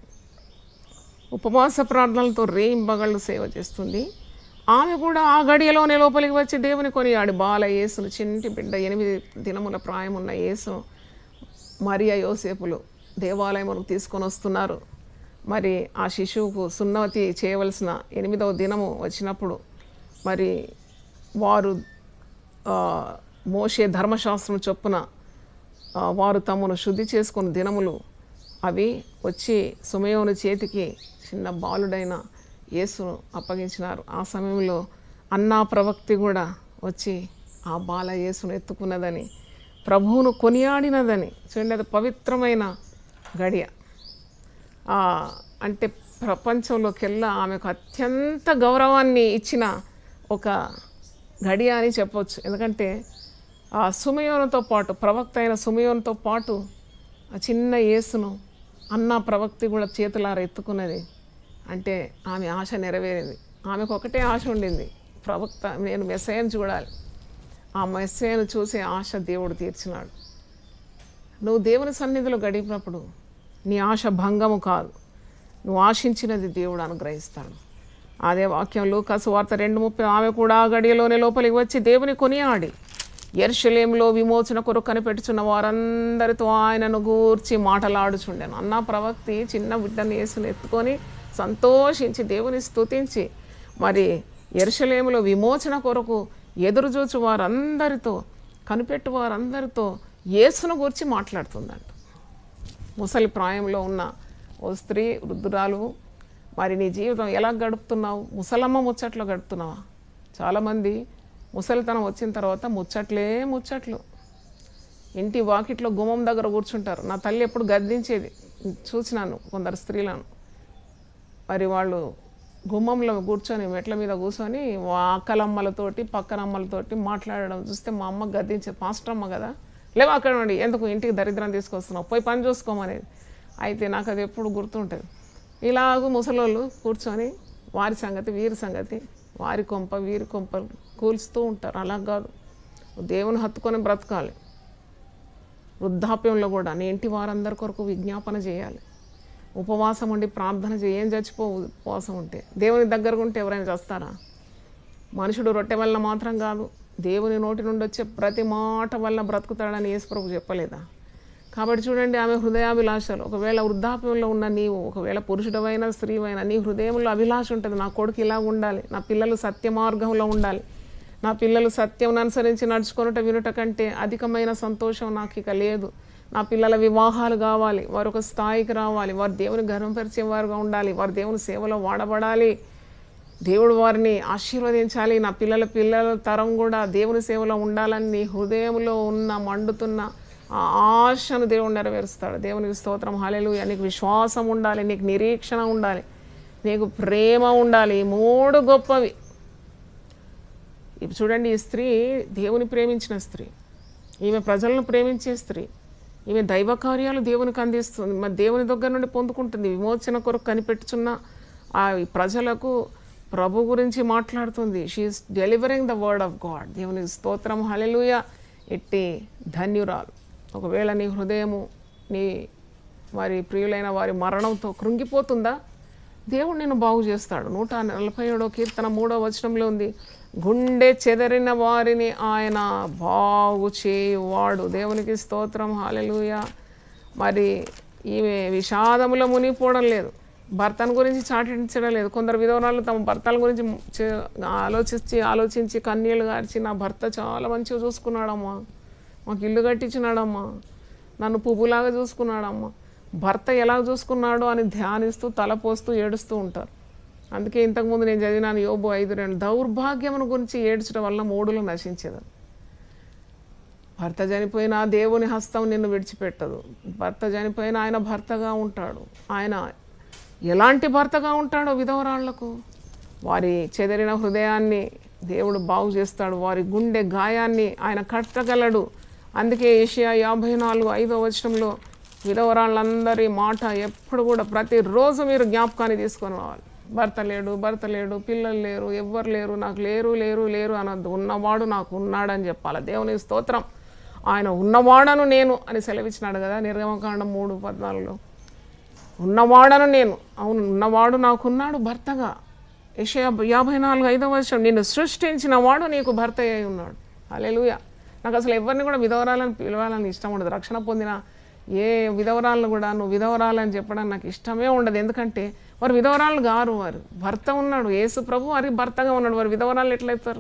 ఉపవాస ప్రార్థనలతో రేయింబగళ్ళు సేవ చేస్తుంది ఆమె కూడా ఆ గడియలోనే లోపలికి వచ్చి దేవుని కొనియాడు బాల యేసును చింటి బిడ్డ ఎనిమిది దినముల ప్రాయం ఉన్న యేసును మరియా యోసేపులు దేవాలయములకు తీసుకొని వస్తున్నారు మరి ఆ శిశువుకు సున్నతి చేయవలసిన ఎనిమిదవ దినము వచ్చినప్పుడు మరి వారు ఆ, మోషే ధర్మశాస్త్రం చొప్పున ఆ, వారు తమను శుద్ధి చేసుకున్న దినములు అవి వచ్చి సుమయోని చేతికి చిన్న బాలుడైన యేసును అప్పగించినారు ఆ సమయంలో అన్నా ప్రవక్తి కూడా వచ్చి ఆ బాల యేసును ఎత్తుకున్నదని ప్రభువును కొనియాడినదని చూడండి అది పవిత్రమైన గడియ ఆ, అంటే ప్రపంచంలోకెల్లా ఆమెకు అత్యంత గౌరవాన్ని ఇచ్చిన ఒక గడియ అని చెప్పవచ్చు ఎందుకంటే ఆ సుమయోనుతో పాటు ప్రవక్త అయిన సుమయోనుతో పాటు ఆ చిన్న యేసును అన్న ప్రవక్తి కూడా చేతులార ఎత్తుకున్నది అంటే ఆమె ఆశ నెరవేరింది ఆమెకు ఒకటే ఆశ ఉండింది ప్రవక్త నేను మెస్సయ్యను చూడాలి ఆ మెస్సయ్యను చూసే ఆశ దేవుడు తీర్చినాడు నువ్వు దేవుని సన్నిధిలో గడిపినప్పుడు నీ ఆశ భంగము కాదు నువ్వు ఆశించినది దేవుడు అనుగ్రహిస్తాడు అదే వాక్యంలో వార్త రెండు ముప్పై ఆమె కూడా ఆ గడియలోనే లోపలికి వచ్చి దేవుని కొనియాడి ఎర్షలేంలో విమోచన కొరకు కనిపెట్టుచున్న వారందరితో ఆయనను గూర్చి మాటలాడుచుండాను అన్న ప్రవక్తి చిన్న బిడ్డను యేసుని ఎత్తుకొని సంతోషించి దేవుని స్తుతించి మరి ఎర్షలేములో విమోచన కొరకు ఎదురుచూచు వారందరితో కనిపెట్టు వారందరితో యేసును గురించి మాట్లాడుతుందంట ముసలి ప్రాయంలో ఉన్న ఓ స్త్రీ వృద్ధురాలు మరి నీ జీవితం ఎలా గడుపుతున్నావు ముసలమ్మ ముచ్చట్లో గడుపుతున్నావా చాలామంది ముసలితనం వచ్చిన తర్వాత ముచ్చట్లే ముచ్చట్లు ఇంటి వాకిట్లో గుమ్మం దగ్గర కూర్చుంటారు నా తల్లి ఎప్పుడు గద్దించేది చూసినాను కొందరు స్త్రీలను మరి వాళ్ళు గుమ్మంలో కూర్చొని మెట్ల మీద కూర్చొని వా అక్కలమ్మలతోటి పక్కన అమ్మలతోటి మాట్లాడడం చూస్తే మా అమ్మ గద్దించే పాస్టర్ అమ్మ కదా లేవు అక్కడ నుండి ఎందుకు ఇంటికి దరిద్రం తీసుకొస్తున్నావు పోయి పని చూసుకోమనేది అయితే నాకు అది ఎప్పుడు గుర్తుంటుంది ఇలాగూ ముసలోళ్ళు కూర్చొని వారి సంగతి వీరి సంగతి వారి కొంప వీరి కొంపలు కూల్చుతూ ఉంటారు అలా కాదు దేవుని హత్తుకొని బ్రతకాలి వృద్ధాప్యంలో కూడా నీ ఇంటి వారందరి కొరకు విజ్ఞాపన చేయాలి ఉపవాసం ఉండి ప్రార్థన చేయి ఏం చచ్చిపో ఉపవాసం ఉంటే దేవుని దగ్గరకు ఉంటే ఎవరైనా చేస్తారా మనుషుడు రొట్టె వల్ల మాత్రం కాదు దేవుని నోటి నుండి వచ్చే ప్రతి మాట వల్ల బ్రతుకుతాడని యేసుప్రభు చెప్పలేదా కాబట్టి చూడండి ఆమె హృదయాభిలాషలు ఒకవేళ వృద్ధాప్యంలో ఉన్న నీవు ఒకవేళ పురుషుడవైనా స్త్రీవైనా నీ హృదయంలో అభిలాష ఉంటుంది నా కొడుకు ఇలా ఉండాలి నా పిల్లలు సత్య మార్గంలో ఉండాలి నా పిల్లలు సత్యం అనుసరించి నడుచుకొనుట వినుట కంటే అధికమైన సంతోషం నాకు ఇక లేదు నా పిల్లల వివాహాలు కావాలి వారు ఒక స్థాయికి రావాలి వారు దేవుని గర్వపరిచేవారుగా ఉండాలి వారు దేవుని సేవలో వాడబడాలి దేవుడు వారిని ఆశీర్వదించాలి నా పిల్లల పిల్లల తరం కూడా దేవుని సేవలో ఉండాలని నీ హృదయంలో ఉన్న మండుతున్న ఆ ఆశను దేవుడు నెరవేరుస్తాడు దేవునికి స్తోత్రం హాలేలుయ నీకు విశ్వాసం ఉండాలి నీకు నిరీక్షణ ఉండాలి నీకు ప్రేమ ఉండాలి ఈ మూడు గొప్పవి ఇప్పుడు చూడండి ఈ స్త్రీ దేవుని ప్రేమించిన స్త్రీ ఈమె ప్రజలను ప్రేమించే స్త్రీ ఈమె దైవ కార్యాలు దేవునికి అందిస్తుంది మరి దేవుని దగ్గర నుండి పొందుకుంటుంది విమోచన కొరకు కనిపెట్టుచున్న ఆ ప్రజలకు ప్రభు గురించి మాట్లాడుతుంది she's delivering the word of God దేవుని స్తోత్రం హలెలుయ ఎట్టి ధన్యురాలు ఒకవేళ నీ హృదయము నీ వారి ప్రియులైన వారి మరణంతో కృంగిపోతుందా దేవుడు నేను బాగు చేస్తాడు నూట నలభై ఏడో కీర్తన మూడో వచనంలో ఉంది గుండె చెదరిన వారిని ఆయన బాగు చేయువాడు దేవునికి స్తోత్రం హాలెలుయ మరి ఈమె విషాదములో మునిగిపోవడం లేదు భర్తను గురించి చాటించడం లేదు కొందరు విధవరాలు తమ భర్తల గురించి చే- ఆలోచించి ఆలోచించి కన్నీళ్ళు గార్చి నా భర్త చాలా మంచిగా చూసుకున్నాడమ్మా మాకు ఇల్లు కట్టించినాడమ్మా నన్ను పువ్వులాగా చూసుకున్నాడమ్మా భర్త ఎలా చూసుకున్నాడో అని ధ్యానిస్తూ తలపోస్తూ ఏడుస్తూ ఉంటారు అందుకే ఇంతకుముందు నేను చదివినాను యోబు ఐదు రెండు దౌర్భాగ్యమును గురించి ఏడ్చడం వల్ల మూడులు నశించేది భర్త చనిపోయినా దేవుని హస్తం నిన్ను విడిచిపెట్టదు భర్త చనిపోయినా ఆయన భర్తగా ఉంటాడు ఆయన ఎలాంటి భర్తగా ఉంటాడో విధవరాళ్లకు వారి చెదిరిన హృదయాన్ని దేవుడు బాగు చేస్తాడు వారి గుండె గాయాన్ని ఆయన కట్టగలడు అందుకే ఏషియా యాభై నాలుగు ఐదో వచనంలో విధవరాళ్ళందరి మాట ఎప్పుడు కూడా ప్రతిరోజు మీరు జ్ఞాపకాన్ని తీసుకొని రావాలి భర్త లేడు భర్త లేడు పిల్లలు లేరు ఎవ్వరు లేరు నాకు లేరు లేరు లేరు అనొద్దు ఉన్నవాడు నాకు ఉన్నాడని చెప్పాలి దేవుని స్తోత్రం ఆయన ఉన్నవాడను నేను అని సెలవిచ్చినాడు కదా నిర్గమకాండం మూడు పద్నాలుగులో ఉన్నవాడను నేను అవును ఉన్నవాడు నాకున్నాడు భర్తగా యెషయా యాభై నాలుగు ఐదవ వర్షం నిన్ను సృష్టించిన వాడు నీకు భర్త అయి ఉన్నాడు అలెలుయ నాకు అసలు ఎవరిని కూడా విధవరాలని పిలవాలని ఇష్టం ఉండదు రక్షణ పొందిన ఏ విధవరాలను కూడా నువ్వు విధవరాలని చెప్పడం నాకు ఇష్టమే ఉండదు ఎందుకంటే వారు విధవరాలు గారు వారు భర్త ఉన్నాడు యేసు ప్రభు వారికి భర్తగా ఉన్నాడు వారు విధవరాలు ఎట్లయితారు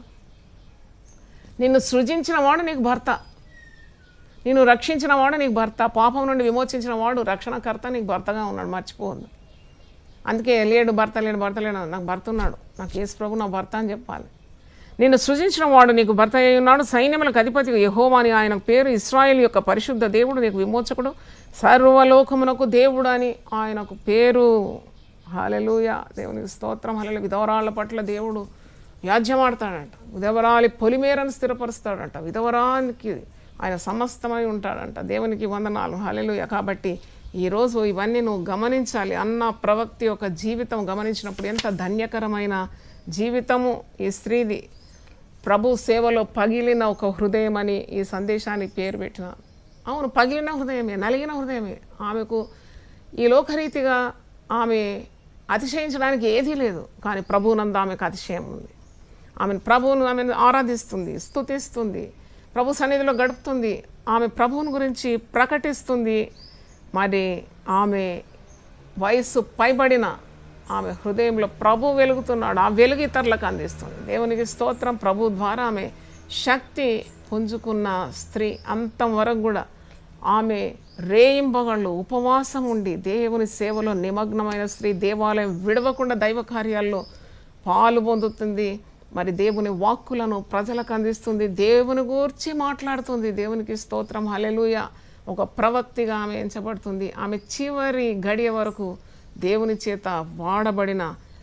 నిన్ను సృజించిన వాడు నీకు భర్త నిన్ను రక్షించిన వాడు నీకు భర్త పాపం నుండి విమోచించిన వాడు రక్షణకర్త నీకు భర్తగా ఉన్నాడు మర్చిపోవద్దు అందుకే లేడు భర్త లేడు భర్త లేడు నాకు భర్త ఉన్నాడు నాకు యేసు ప్రభు నా భర్త అని చెప్పాలి నిన్ను సృజించిన వాడు నీకు భర్త అయి ఉన్నాడు సైన్యములకు అధిపతి యెహోవా అని ఆయన పేరు ఇస్రాయేల్ యొక్క పరిశుద్ధ దేవుడు నీకు విమోచకుడు సర్వలోకమునకు దేవుడు అని ఆయనకు పేరు హాలెలూయ దేవునికి స్తోత్రం హలెలు విధవరాళ్ళ పట్ల దేవుడు వ్యాజ్యమాడతాడంట విధవరాలి పొలిమేరను స్థిరపరుస్తాడంట విధవరానికి ఆయన సమస్తమై ఉంటాడంట దేవునికి వందనాలు హలెలుయ కాబట్టి ఈరోజు ఇవన్నీ నువ్వు గమనించాలి అన్న ప్రవక్తి యొక్క జీవితం గమనించినప్పుడు ఎంత ధన్యకరమైన జీవితము ఈ స్త్రీది ప్రభు సేవలో పగిలిన ఒక హృదయం అని ఈ సందేశానికి పేరు పెట్టిన అవును పగిలిన హృదయమే నలిగిన హృదయమే ఆమెకు ఈ లోకరీతిగా ఆమె అతిశయించడానికి ఏదీ లేదు కానీ ప్రభువునందు ఆమెకు అతిశయం ఉంది ఆమెను ప్రభువును ఆమెను ఆరాధిస్తుంది స్తుతిస్తుంది ప్రభు సన్నిధిలో గడుపుతుంది ఆమె ప్రభువుని గురించి ప్రకటిస్తుంది మరి ఆమె వయస్సు పైబడిన ఆమె హృదయంలో ప్రభు వెలుగుతున్నాడు ఆ వెలుగు ఇతరులకు అందిస్తుంది దేవునికి స్తోత్రం ప్రభు ద్వారా ఆమె శక్తి పుంజుకున్న స్త్రీ అంతం వరకు కూడా ఆమె రేయింబగళ్ళు ఉపవాసం ఉండి దేవుని సేవలో నిమగ్నమైన స్త్రీ దేవాలయం విడవకుండా దైవ కార్యాల్లో పాలు పొందుతుంది మరి దేవుని వాక్కులను ప్రజలకు అందిస్తుంది దేవుని గూర్చి మాట్లాడుతుంది దేవునికి స్తోత్రం హలెలుయ ఒక ప్రవక్తిగా ఆమె ఎంచబడుతుంది ఆమె చివరి గడియ వరకు దేవుని చేత వాడబడిన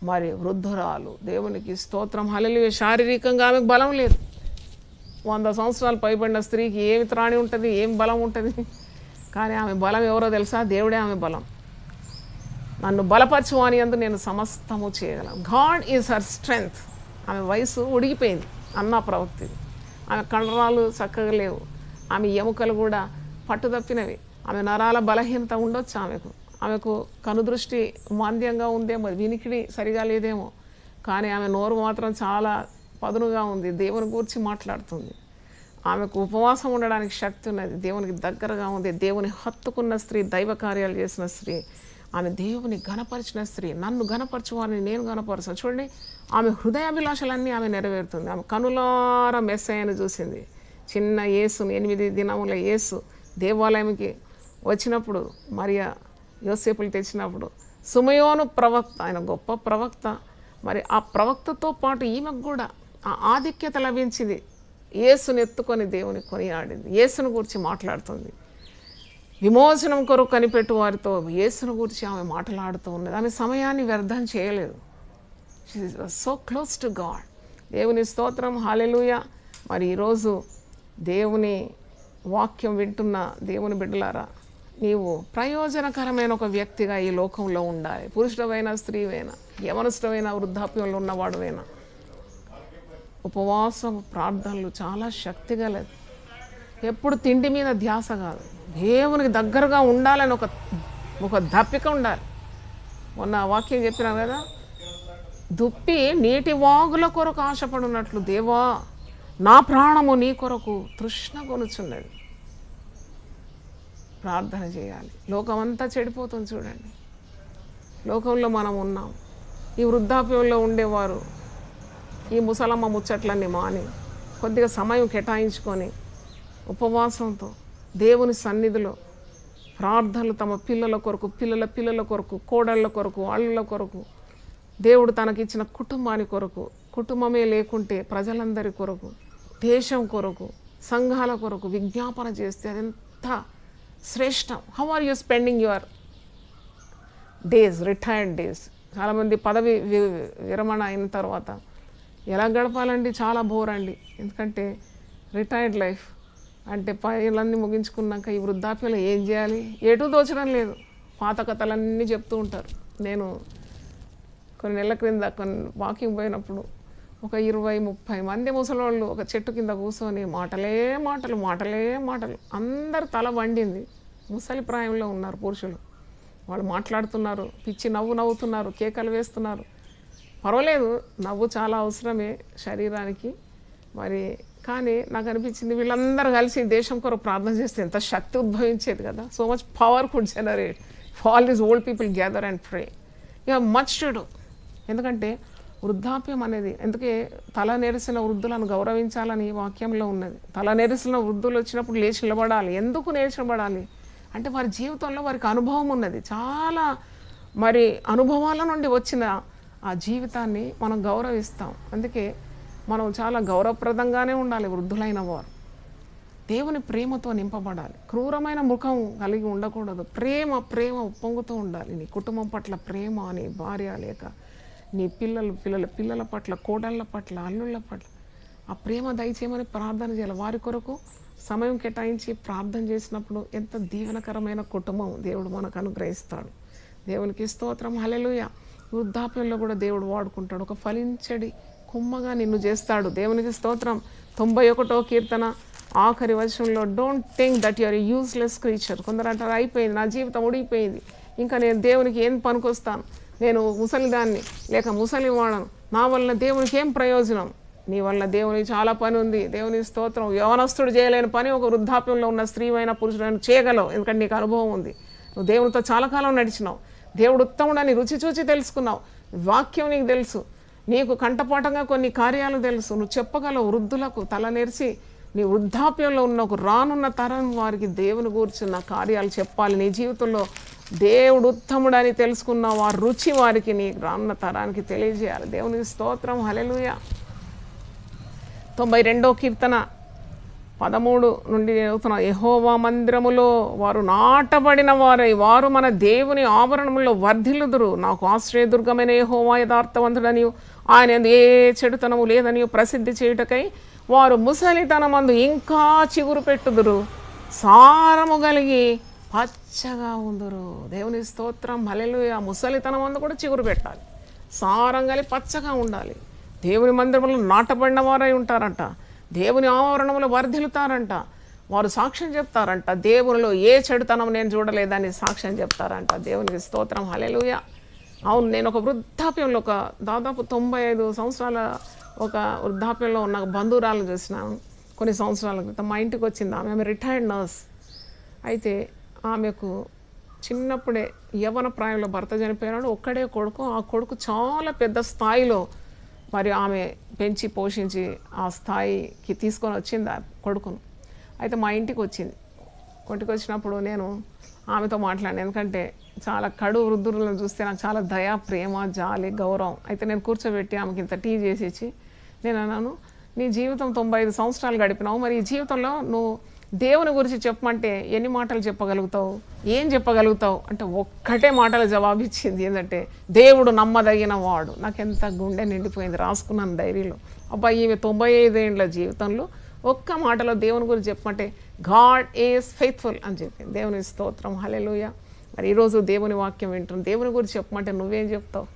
మరి వృద్ధురాలు దేవునికి స్తోత్రం హలలి శారీరకంగా ఆమెకు బలం లేదు వంద సంవత్సరాలు పైబడిన స్త్రీకి ఏమి త్రాణి ఉంటుంది ఏం బలం ఉంటుంది కానీ ఆమె బలం ఎవరో తెలుసా దేవుడే ఆమె బలం నన్ను బలపరచు అని అందు నేను సమస్తము చేయగలను గాడ్ ఈజ్ హర్ స్ట్రెంగ్త్ ఆమె వయసు ఉడిగిపోయింది అన్న ప్రవక్తి ఆమె కండరాలు చక్కగా లేవు ఆమె ఎముకలు కూడా పట్టుదప్పినవి ఆమె నరాల బలహీనత ఉండొచ్చు ఆమెకు ఆమెకు కనుదృష్టి మాంద్యంగా ఉందేమో వినికిడి సరిగా లేదేమో కానీ ఆమె నోరు మాత్రం చాలా పదునుగా ఉంది దేవుని గురించి మాట్లాడుతుంది ఆమెకు ఉపవాసం ఉండడానికి శక్తి ఉన్నది దేవునికి దగ్గరగా ఉంది దేవుని హత్తుకున్న స్త్రీ దైవ కార్యాలు చేసిన స్త్రీ ఆమె దేవుని గణపరిచిన స్త్రీ నన్ను గణపరచువారిని నేను గణపరచను చూడండి ఆమె హృదయాభిలాషలన్నీ ఆమె నెరవేరుతుంది ఆమె కనులార మెస్సయ్యను చూసింది చిన్న యేసును ఎనిమిది దినముల యేసు దేవాలయంకి వచ్చినప్పుడు మరియా యోసేపులు తెచ్చినప్పుడు సుమయోను ప్రవక్త ఆయన గొప్ప ప్రవక్త మరి ఆ ప్రవక్తతో పాటు ఈమెకు కూడా ఆ ఆధిక్యత లభించింది యేసును ఎత్తుకొని దేవుని కొనియాడింది యేసును గురించి మాట్లాడుతుంది విమోచనం కొరకు కనిపెట్టు వారితో యేసును గురించి ఆమె మాట్లాడుతూ ఉన్నది ఆమె సమయాన్ని వ్యర్థం చేయలేదు సో క్లోజ్ టు గాడ్ దేవుని స్తోత్రం హాలెలుయ మరి ఈరోజు దేవుని వాక్యం వింటున్న దేవుని బిడ్డలారా నీవు ప్రయోజనకరమైన ఒక వ్యక్తిగా ఈ లోకంలో ఉండాలి పురుషుడవైనా స్త్రీవైనా యవనస్తుడైన వృద్ధాప్యంలో ఉన్నవాడువైనా ఉపవాసం ప్రార్థనలు చాలా శక్తి గలది ఎప్పుడు తిండి మీద ధ్యాస కాదు దేవునికి దగ్గరగా ఉండాలని ఒక ఒక దప్పిక ఉండాలి మొన్న ఆ వాక్యం చెప్పినాం కదా దుప్పి నీటి వాగుల కొరకు ఆశపడినట్లు దేవా నా ప్రాణము నీ కొరకు తృష్ణ కొనుచున్నది ప్రార్థన చేయాలి లోకమంతా చెడిపోతుంది చూడండి లోకంలో మనం ఉన్నాం ఈ వృద్ధాప్యంలో ఉండేవారు ఈ ముసలమ్మ ముచ్చట్లన్నీ మాని కొద్దిగా సమయం కేటాయించుకొని ఉపవాసంతో దేవుని సన్నిధిలో ప్రార్థనలు తమ పిల్లల కొరకు పిల్లల పిల్లల కొరకు కోడళ్ళ కొరకు వాళ్ళ కొరకు దేవుడు తనకిచ్చిన కుటుంబాని కొరకు కుటుంబమే లేకుంటే ప్రజలందరి కొరకు దేశం కొరకు సంఘాల కొరకు విజ్ఞాపన చేస్తే అది ఎంత శ్రేష్టం how are you spending your days retired days చాలామంది పదవి వి- విరమణ అయిన తర్వాత ఎలా గడపాలండి చాలా బోర్ అండి ఎందుకంటే రిటైర్డ్ లైఫ్ అంటే పనులన్నీ ముగించుకున్నాక ఈ వృద్ధాప్యంలో ఏం చేయాలి ఎటు దోచడం లేదు పాత కథలన్నీ చెప్తూ ఉంటారు నేను కొన్ని నెలల క్రింద కొన్ని వాకింగ్ పోయినప్పుడు ఒక ఇరవై ముప్పై మంది ముసలోళ్ళు ఒక చెట్టు కింద కూర్చొని మాటలే మాటలు మాటలే మాటలు అందరు తల వండింది ముసలి ప్రాయంలో ఉన్నారు పురుషులు వాళ్ళు మాట్లాడుతున్నారు పిచ్చి నవ్వు నవ్వుతున్నారు కేకలు వేస్తున్నారు పర్వాలేదు నవ్వు చాలా అవసరమే శరీరానికి మరి కానీ నాకు అనిపించింది వీళ్ళందరూ కలిసి దేశం కొరకు ప్రార్థన చేస్తే ఎంత శక్తి ఉద్భవించేది కదా so much power could generate all these old people gather and pray ఇక మచ్ టు ఎందుకంటే వృద్ధాప్యం అనేది అందుకే తల నెరిసిన వృద్ధులను గౌరవించాలని వాక్యంలో ఉన్నది తల నెరిసిన వృద్ధులు వచ్చినప్పుడు లేచి నిలబడాలి ఎందుకు నిలబడాలి అంటే వారి జీవితంలో వారికి అనుభవం ఉన్నది చాలా మరి అనుభవాల నుండి వచ్చిన ఆ జీవితాన్ని మనం గౌరవిస్తాం అందుకే మనం చాలా గౌరవప్రదంగానే ఉండాలి వృద్ధులైన వారు దేవుని ప్రేమతో నింపబడాలి క్రూరమైన ముఖం కలిగి ఉండకూడదు ప్రేమ ప్రేమ ఉప్పొంగుతూ ఉండాలి నీ కుటుంబం పట్ల ప్రేమ నీ భార్య లేక నీ పిల్లలు పిల్లల పిల్లల పట్ల కోడళ్ళ పట్ల అల్లుళ్ళ పట్ల ఆ ప్రేమ దయచేయమని ప్రార్థన చేయాలి వారి కొరకు సమయం కేటాయించి ప్రార్థన చేసినప్పుడు ఎంత దీవెనకరమైన కుటుంబం దేవుడు మనకు అనుగ్రహిస్తాడు దేవునికి స్తోత్రం హలెలుయ వృద్ధాప్యంలో కూడా దేవుడు వాడుకుంటాడు ఒక ఫలించడి కుమ్మగా నిన్ను చేస్తాడు దేవునికి స్తోత్రం తొంభై ఒకటో కీర్తన ఆఖరి వచనంలో don't think that your useless creature కొందరు అంటారు అయిపోయింది నా జీవితం ఉడిగిపోయింది ఇంకా నేను దేవునికి ఏం పనికొస్తాను నేను ముసలిదాన్ని లేక ముసలి వాడను నా వల్ల దేవునికి ఏం ప్రయోజనం నీ వల్ల దేవునికి చాలా పని ఉంది దేవుని స్తోత్రం యవనస్తుడు చేయలేని పని ఒక వృద్ధాప్యంలో ఉన్న స్త్రీవైన పురుషుడైన చేయగలవు ఎందుకంటే నీకు అనుభవం ఉంది నువ్వు దేవునితో చాలా కాలం నడిచినావు దేవుడు ఉత్తముడని రుచి చూచి తెలుసుకున్నావు వాక్యం నీకు తెలుసు నీకు కంటపాఠంగా కొన్ని కార్యాలు తెలుసు నువ్వు చెప్పగలవు వృద్ధులకు తల నెరిసి నీ వృద్ధాప్యంలో ఉన్న ఒక రానున్న తరం వారికి దేవుని కూర్చున్న కార్యాలు చెప్పాలి నీ జీవితంలో దేవుడు ఉత్తముడని తెలుసుకున్న వారి రుచి వారికి నీ రానున్న తరానికి తెలియజేయాలి దేవునికి స్తోత్రం హలెలుయ తొంభై రెండో కీర్తన పదమూడు నుండి చదువుతున్నా యెహోవా మందిరములో వారు నాటబడిన వారై వారు మన దేవుని ఆభరణములో వర్ధిల్లుదురు నాకు ఆశ్రయదుర్గమైన యెహోవా యథార్థవంతుడని ఆయన యందు ఏ చెడుతనము లేదని ప్రసిద్ధి చేయుటకై వారు ముసలితనమందు ఇంకా చిగురు పెట్టుదురు సారము కలిగి పచ్చగా ఉందురు దేవుని స్తోత్రం హలెలు ఆ ముసలితనం అందు కూడా చిగురు పెట్టాలి సారం కలిగి పచ్చగా ఉండాలి దేవుని మందిరంలో నాటబడిన వారై ఉంటారంట దేవుని ఆవరణంలో వర్ధిల్లుతారంట వారు సాక్ష్యం చెప్తారంట దేవునిలో ఏ చెడుతనం నేను చూడలేదని సాక్ష్యం చెప్తారంట దేవునికి స్తోత్రం హలెలుయ అవును నేను ఒక వృద్ధాప్యంలో ఒక దాదాపు తొంభై ఐదు సంవత్సరాల ఒక వృద్ధాప్యంలో ఉన్న బంధువురాలు చూసినాను కొన్ని సంవత్సరాల క్రితం మా ఇంటికి వచ్చింది ఆమె ఆమె రిటైర్డ్ నర్స్ అయితే ఆమెకు చిన్నప్పుడే యవన ప్రాయంలో భర్త చనిపోయినాడు ఒక్కడే కొడుకు ఆ కొడుకు చాలా పెద్ద స్థాయిలో మరి ఆమె పెంచి పోషించి ఆ స్థాయికి తీసుకొని వచ్చింది ఆ కొడుకును అయితే మా ఇంటికి వచ్చింది ఇంటికి వచ్చినప్పుడు నేను ఆమెతో మాట్లాడాను ఎందుకంటే చాలా కడు వృద్ధులను చూస్తే నాకు చాలా దయ ప్రేమ జాలి గౌరవం అయితే నేను కూర్చోబెట్టి ఆమెకి ఇంత టీ చేసి ఇచ్చి నేను అన్నాను నీ జీవితం తొంభై ఐదు సంవత్సరాలు గడిపినావు మరి ఈ జీవితంలో నువ్వు దేవుని గురించి చెప్పమంటే ఎన్ని మాటలు చెప్పగలుగుతావు ఏం చెప్పగలుగుతావు అంటే ఒక్కటే మాటలు జవాబు ఇచ్చింది ఏంటంటే దేవుడు నమ్మదగిన వాడు నాకు ఎంత గుండె నిండిపోయింది రాసుకున్నాను డైరీలో అబ్బాయి ఈమె తొంభై ఐదేండ్ల జీవితంలో ఒక్క మాటలో దేవుని గురించి చెప్పమంటే గాడ్ ఈజ్ ఫెయిత్ఫుల్ అని చెప్పింది దేవుని స్తోత్రం హలెలుయ మరి ఈరోజు దేవుని వాక్యం వింటున్నాను దేవుని గురించి చెప్పమంటే నువ్వేం చెప్తావు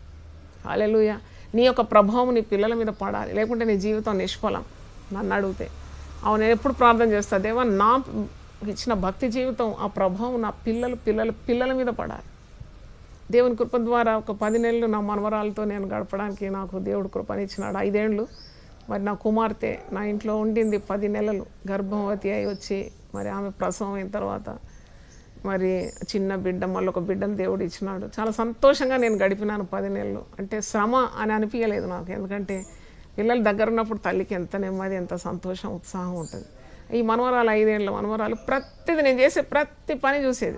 హలెలుయ నీ యొక్క ప్రభావం నీ పిల్లల మీద పడాలి లేకుంటే నీ జీవితం నిష్ఫలం నన్ను అడిగితే అవును నేను ఎప్పుడు ప్రార్థన చేస్తా దేవా నా ఇచ్చిన భక్తి జీవితం ఆ ప్రభావం నా పిల్లలు పిల్లల పిల్లల మీద పడాలి దేవుని కృప ద్వారా ఒక పది నెలలు నా మనవరాలతో నేను గడపడానికి నాకు దేవుడు కృపనిచ్చినాడు ఐదేండ్లు మరి నా కుమార్తె నా ఇంట్లో ఉండింది పది నెలలు గర్భవతి అయి వచ్చి మరి ఆమె ప్రసవం అయిన తర్వాత మరి చిన్న బిడ్డ మళ్ళీ ఒక బిడ్డను దేవుడు ఇచ్చినాడు చాలా సంతోషంగా నేను గడిపినాను పది నెలలు అంటే శ్రమ అని అనిపించలేదు నాకు ఎందుకంటే పిల్లలు దగ్గర ఉన్నప్పుడు తల్లికి ఎంత నెమ్మది ఎంత సంతోషం ఉత్సాహం ఉంటుంది ఈ మనవరాలు ఐదేళ్ళ మనవరాలు ప్రతిది నేను చేసే ప్రతి పని చూసేది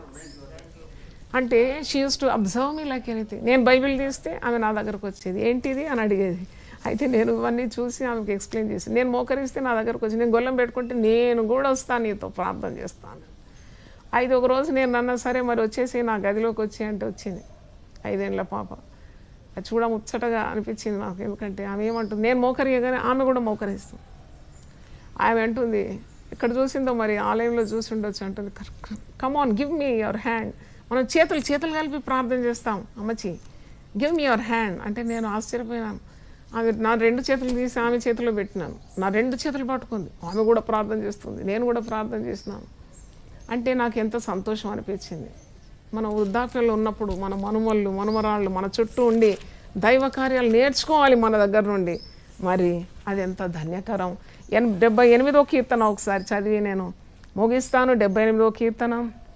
అంటే she used to observe me like anything నేను బైబిల్ తీస్తే ఆమె నా దగ్గరకు వచ్చేది ఏంటిది అని అడిగేది అయితే నేను ఇవన్నీ చూసి ఆమెకి ఎక్స్ప్లెయిన్ చేసి నేను మోకరిస్తే నా దగ్గరకు వచ్చి నేను గొల్లం పెట్టుకుంటే నేను కూడా వస్తాను నీతో ప్రార్థన చేస్తాను అయితే ఒక రోజు నేను అన్నా సరే మరి వచ్చేసి నా గదిలోకి వచ్చి అంటే వచ్చింది ఐదేళ్ళ పాప అది చూడ ముచ్చటగా అనిపించింది నాకు ఎందుకంటే ఆమె ఏమంటుంది నేను మోకరియగానే ఆమె కూడా మోకరిస్తుంది ఆమె అంటుంది ఇక్కడ చూసిందో మరి ఆలయంలో చూసి ఉండొచ్చు అంటుంది come on give me your hand మనం చేతులు చేతులు కలిపి ప్రార్థన చేస్తాం అమ్మచి గివ్ మీ యువర్ హ్యాండ్ అంటే నేను ఆశ్చర్యపోయినాను ఆమె నా రెండు చేతులు తీసి ఆమె చేతిలో పెట్టినాను నా రెండు చేతులు పట్టుకుంది ఆమె కూడా ప్రార్థన చేస్తుంది నేను కూడా ప్రార్థన చేసినాను అంటే నాకు ఎంత సంతోషం అనిపించింది మన వృద్ధాప్యంలో ఉన్నప్పుడు మన మనుమళ్ళు మనమరాళ్ళు మన చుట్టూ ఉండి దైవ కార్యాలు నేర్చుకోవాలి మన దగ్గర నుండి మరి అది ఎంత ధన్యకరం ఎన్ డెబ్బై ఎనిమిదో కీర్తన ఒకసారి చదివి నేను ముగిస్తాను డెబ్బై ఎనిమిదో కీర్తన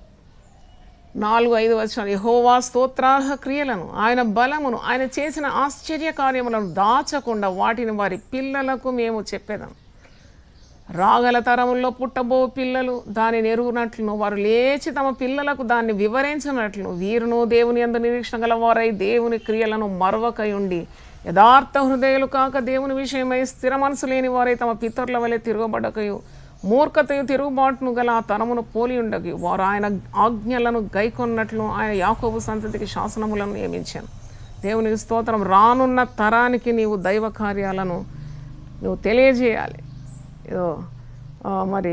నాలుగు ఐదు వచ్చిన యహోవా స్తోత్రార్హ క్రియలను ఆయన బలమును ఆయన చేసిన ఆశ్చర్య కార్యములను దాచకుండా వాటిని వారి పిల్లలకు మేము చెప్పేదాం రాగల తరముల్లో పుట్టబో పిల్లలు దానిని ఎరుగునట్లును వారు లేచి తమ పిల్లలకు దాన్ని వివరించినట్లును వీరును దేవుని అందు నిరీక్షణ గలవారై దేవుని క్రియలను మరవకై ఉండి యథార్థ హృదయాలు కాక దేవుని విషయమై స్థిర మనసు లేని వారై తమ పితరుల వలె తిరగబడకయు మూర్ఖతయు తిరుగుబాటును గల ఆ తనమును పోలి ఉండగి వారు ఆయన ఆజ్ఞలను గైకొన్నట్లు ఆయన యాకోబు సంతతికి శాసనములను నియమించాను దేవునికి స్తోత్రం రానున్న తరానికి నీవు దైవ కార్యాలను నువ్వు తెలియజేయాలి ఏదో ఆ, మరి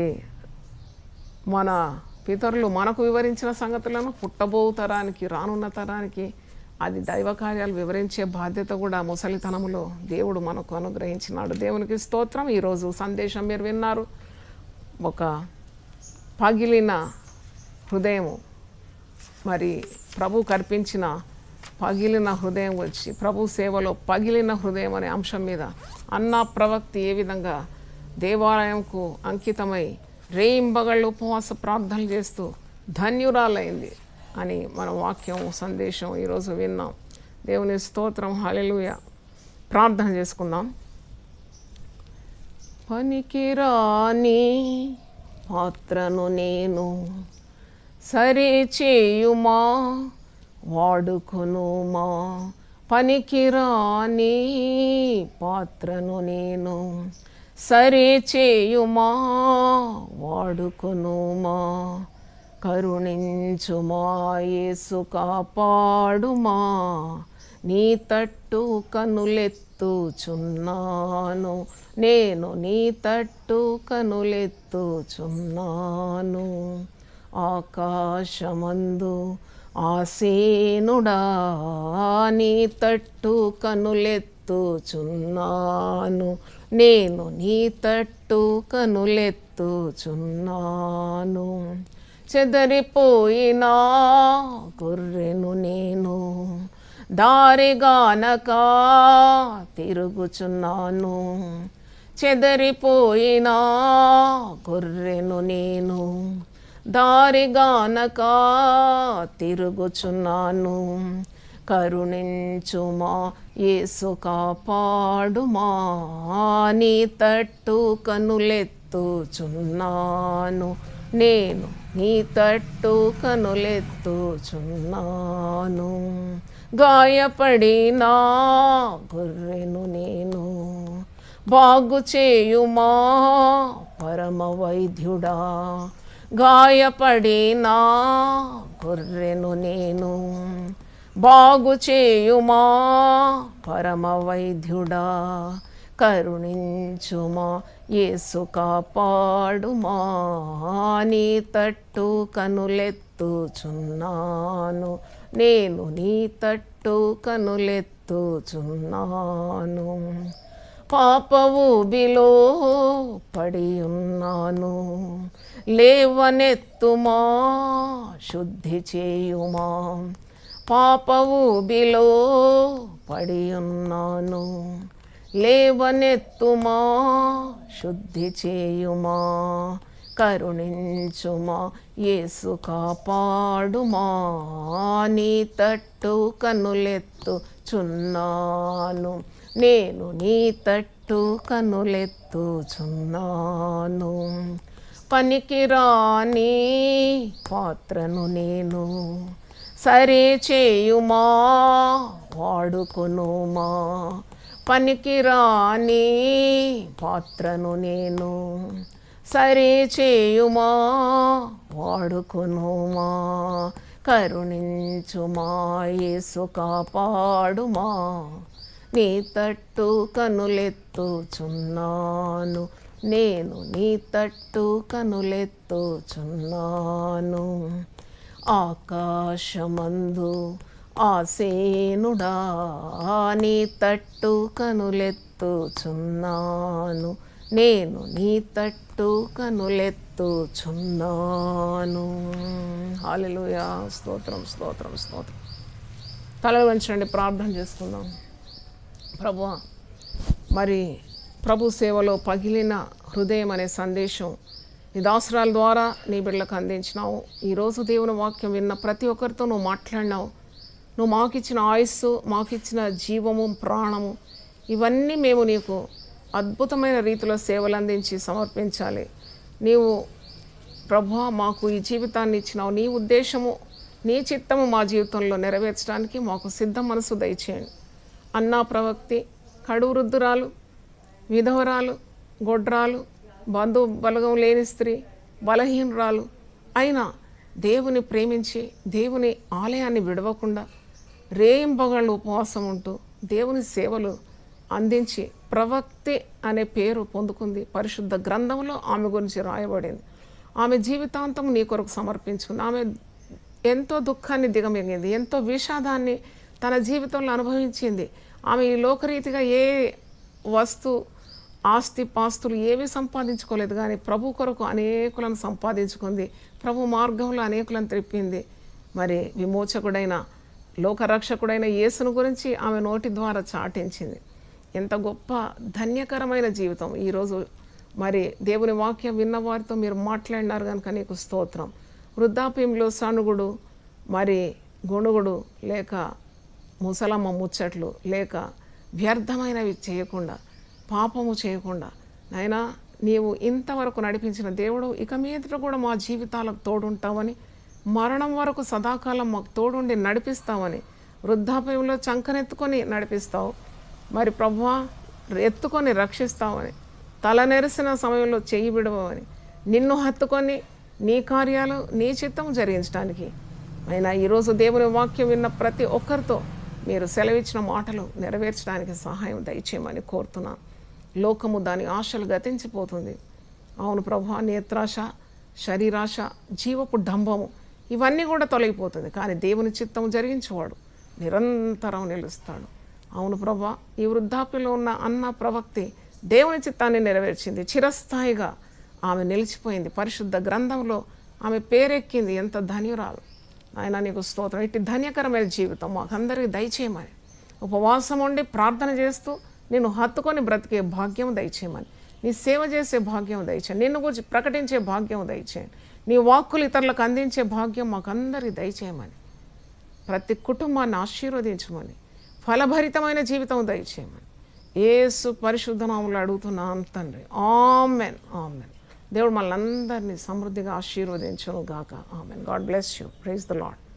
మన పితరులు మనకు వివరించిన సంగతులను పుట్టబో తరానికి రానున్న తరానికి అది దైవ కార్యాలు వివరించే బాధ్యత కూడా ముసలితనములో దేవుడు మనకు అనుగ్రహించినాడు దేవునికి స్తోత్రం ఈరోజు సందేశం మీరు విన్నారు ఒక పగిలిన హృదయము మరి ప్రభు కల్పించిన పగిలిన హృదయం వచ్చి ప్రభు సేవలో పగిలిన హృదయం అనే అంశం మీద అన్న ప్రవక్తి ఏ విధంగా దేవాలయంకు అంకితమై రేయింబగళ్ళు ఉపవాస ప్రార్థనలు చేస్తూ ధన్యురాలైంది అని మన వాక్యం సందేశం ఈరోజు విన్నాం దేవుని స్తోత్రం హల్లెలూయా ప్రార్థన చేసుకుందాం పనికిరాని పాత్రను నేను సరి చేయుమా వాడుకొనుమా పనికిరాని పాత్రను నేను సరి చేయుమా వాడుకొనుమా కరుణించుమా యేసు కాపాడుమా నీ తట్టు కనులెత్తుచున్నాను నేను నీ తట్టు కనులెత్తుచున్నాను ఆకాశమందు ఆసీనుడా నీ తట్టు కనులెత్తుచున్నాను నేను నీ తట్టు కనులెత్తుచున్నాను చెదరిపోయినా గొర్రెను నేను దారిగానక తిరుగుచున్నాను చెదరిపోయినా గొర్రెను నేను దారిగానక తిరుగుచున్నాను కరుణించుమా యేసు కాపాడుమా నీ తట్టు కనులెత్తుచున్నాను నేను నీ తట్టు కనులెత్తుచున్నాను గాయపడినా గొర్రెను నేను బాగు చేయుమా పరమ వైద్యుడా గాయపడినా గొర్రెను నేను బాగు చేయుమా పరమ వైద్యుడా కరుణించుమా యేసు కాపాడుమా నీ తట్టు కనులెత్తుచున్నాను నేను నీ తట్టు కనులెత్తుచున్నాను పాపవు బిలో పడి ఉన్నాను లేవనెత్తుమా శుద్ధి చేయుమా పాపవు బిలో పడి ఉన్నాను లేవనెత్తుమా శుద్ధి చేయుమా కరుణించుమా యేసు కాపాడుమా నీ తట్టు కనులెత్తుచున్నాను నేను నీ తట్టు కనులెత్తుచున్నాను పనికిరాని పాత్రను నేను సరే చేయుమా వాడుకొనుమా పనికిరాని పాత్రను నేను సరే చేయుమా వాడుకొనుమా కరుణించుమా యేసు కాపాడుమా నీ తట్టు కనులెత్తుచున్నాను నేను నీ తట్టు కనులెత్తుచున్నాను ఆకాశమందు ఆసేనుడా నీ తట్టు కనులెత్తుచున్నాను నేను నీ తట్టు కనులెత్తుచున్నాను హాలెలూయా స్తోత్రం స్తోత్రం స్తోత్రం తలలు వంచండి ప్రార్థన చేసుకుందాం ప్రభు మరి ప్రభు సేవలో పగిలిన హృదయం అనే సందేశం నీ దాసరాల ద్వారా నీ బిడ్డలకు అందించినావు ఈరోజు దేవుని వాక్యం విన్న ప్రతి ఒక్కరితో నువ్వు మాట్లాడినావు నువ్వు మాకిచ్చిన ఆయుస్సు మాకిచ్చిన జీవము ప్రాణము ఇవన్నీ మేము నీకు అద్భుతమైన రీతిలో సేవలు అందించి సమర్పించాలి నీవు ప్రభు మాకు ఈ జీవితాన్ని ఇచ్చినావు నీ ఉద్దేశము నీ చిత్తము మా జీవితంలో నెరవేర్చడానికి మాకు సిద్ధ మనసు దయచేయండి అన్నా ప్రవక్తి కడు వృద్ధురాలు విధవరాలు గొడ్రాలు బంధు బలగం లేని స్త్రీ బలహీనరాలు అయినా దేవుని ప్రేమించి దేవుని ఆలయాన్ని విడవకుండా రేయింబగళ్ళు ఉపవాసం ఉంటూ దేవుని సేవలు అందించి ప్రవక్తి అనే పేరు పొందుకుంది పరిశుద్ధ గ్రంథంలో ఆమె గురించి రాయబడింది ఆమె జీవితాంతం నీ కొరకు సమర్పించుకుంది ఆమె ఎంతో దుఃఖాన్ని దిగమింగింది ఎంతో విషాదాన్ని తన జీవితంలో అనుభవించింది ఆమె ఈ లోకరీతిగా ఏ వస్తు ఆస్తి పాస్తులు ఏవి సంపాదించుకోలేదు కానీ ప్రభు కొరకు అనేకులను సంపాదించుకుంది ప్రభు మార్గంలో అనేకులను త్రిప్పింది మరి విమోచకుడైన లోకరక్షకుడైన యేసును గురించి ఆమె నోటి ద్వారా చాటించింది ఎంత గొప్ప ధన్యకరమైన జీవితం ఈరోజు మరి దేవుని వాక్యం విన్న వారితో మీరు మాట్లాడినారు కనుక నీకు స్తోత్రం వృద్ధాప్యంలో సణుగుడు మరి గొణుగుడు లేక ముసలమ్మ ముచ్చట్లు లేక వ్యర్థమైనవి చేయకుండా పాపము చేయకుండా నాయనా నీవు ఇంతవరకు నడిపించిన దేవుడు ఇక మీదట కూడా మా జీవితాలకు తోడుంటావని మరణం వరకు సదాకాలం మాకు తోడుండి నడిపిస్తావని వృద్ధాప్యంలో చంకనెత్తుకొని నడిపిస్తావు మరి ప్రభువా ఎత్తుకొని రక్షిస్తావని తల నెరిసిన సమయంలో చెయ్యి విడవని నిన్ను హత్తుకొని నీ కార్యాలు నీ చిత్తం జరిగించడానికి అయినా ఈరోజు దేవుని వాక్యం విన్న ప్రతి ఒక్కరితో మీరు సెలవిచ్చిన మాటలు నెరవేర్చడానికి సహాయం దయచేయమని కోరుతున్నాను లోకము దాని ఆశలు గతించిపోతుంది అవును ప్రభు నేత్రాశ శరీరాశ జీవపు డంబము ఇవన్నీ కూడా తొలగిపోతుంది కానీ దేవుని చిత్తం జరిగించేవాడు నిరంతరం నిలుస్తాడు అవును ప్రభా ఈ వృద్ధాప్యంలో ఉన్న అన్న ప్రవక్తి దేవుని చిత్తాన్ని నెరవేర్చింది చిరస్థాయిగా ఆమె నిలిచిపోయింది పరిశుద్ధ గ్రంథంలో ఆమె పేరెక్కింది ఎంత ధన్యురాలు ఆయన నీకు స్తోత్రం ఇట్టి ధన్యకరమైన జీవితం మాకందరికీ దయచేయమని ఉపవాసం ఉండి ప్రార్థన చేస్తూ నిన్ను హత్తుకొని బ్రతికే భాగ్యం దయచేయమని నీ సేవ చేసే భాగ్యం దయచేయండి నిన్ను గురించి ప్రకటించే భాగ్యం దయచేయండి నీ వాక్కులు ఇతరులకు అందించే భాగ్యం మాకందరికీ దయచేయమని ప్రతి కుటుంబాన్ని ఆశీర్వదించమని ఫలభరితమైన జీవితం దయచేయమని ఏసు పరిశుద్ధనాములు అడుగుతున్నాను తండ్రి ఆమెన్ ఆమెన్ దేవుడు మనందరినీ సమృద్ధిగా ఆశీర్వదించును గాక ఆమెన్ God bless you praise the lord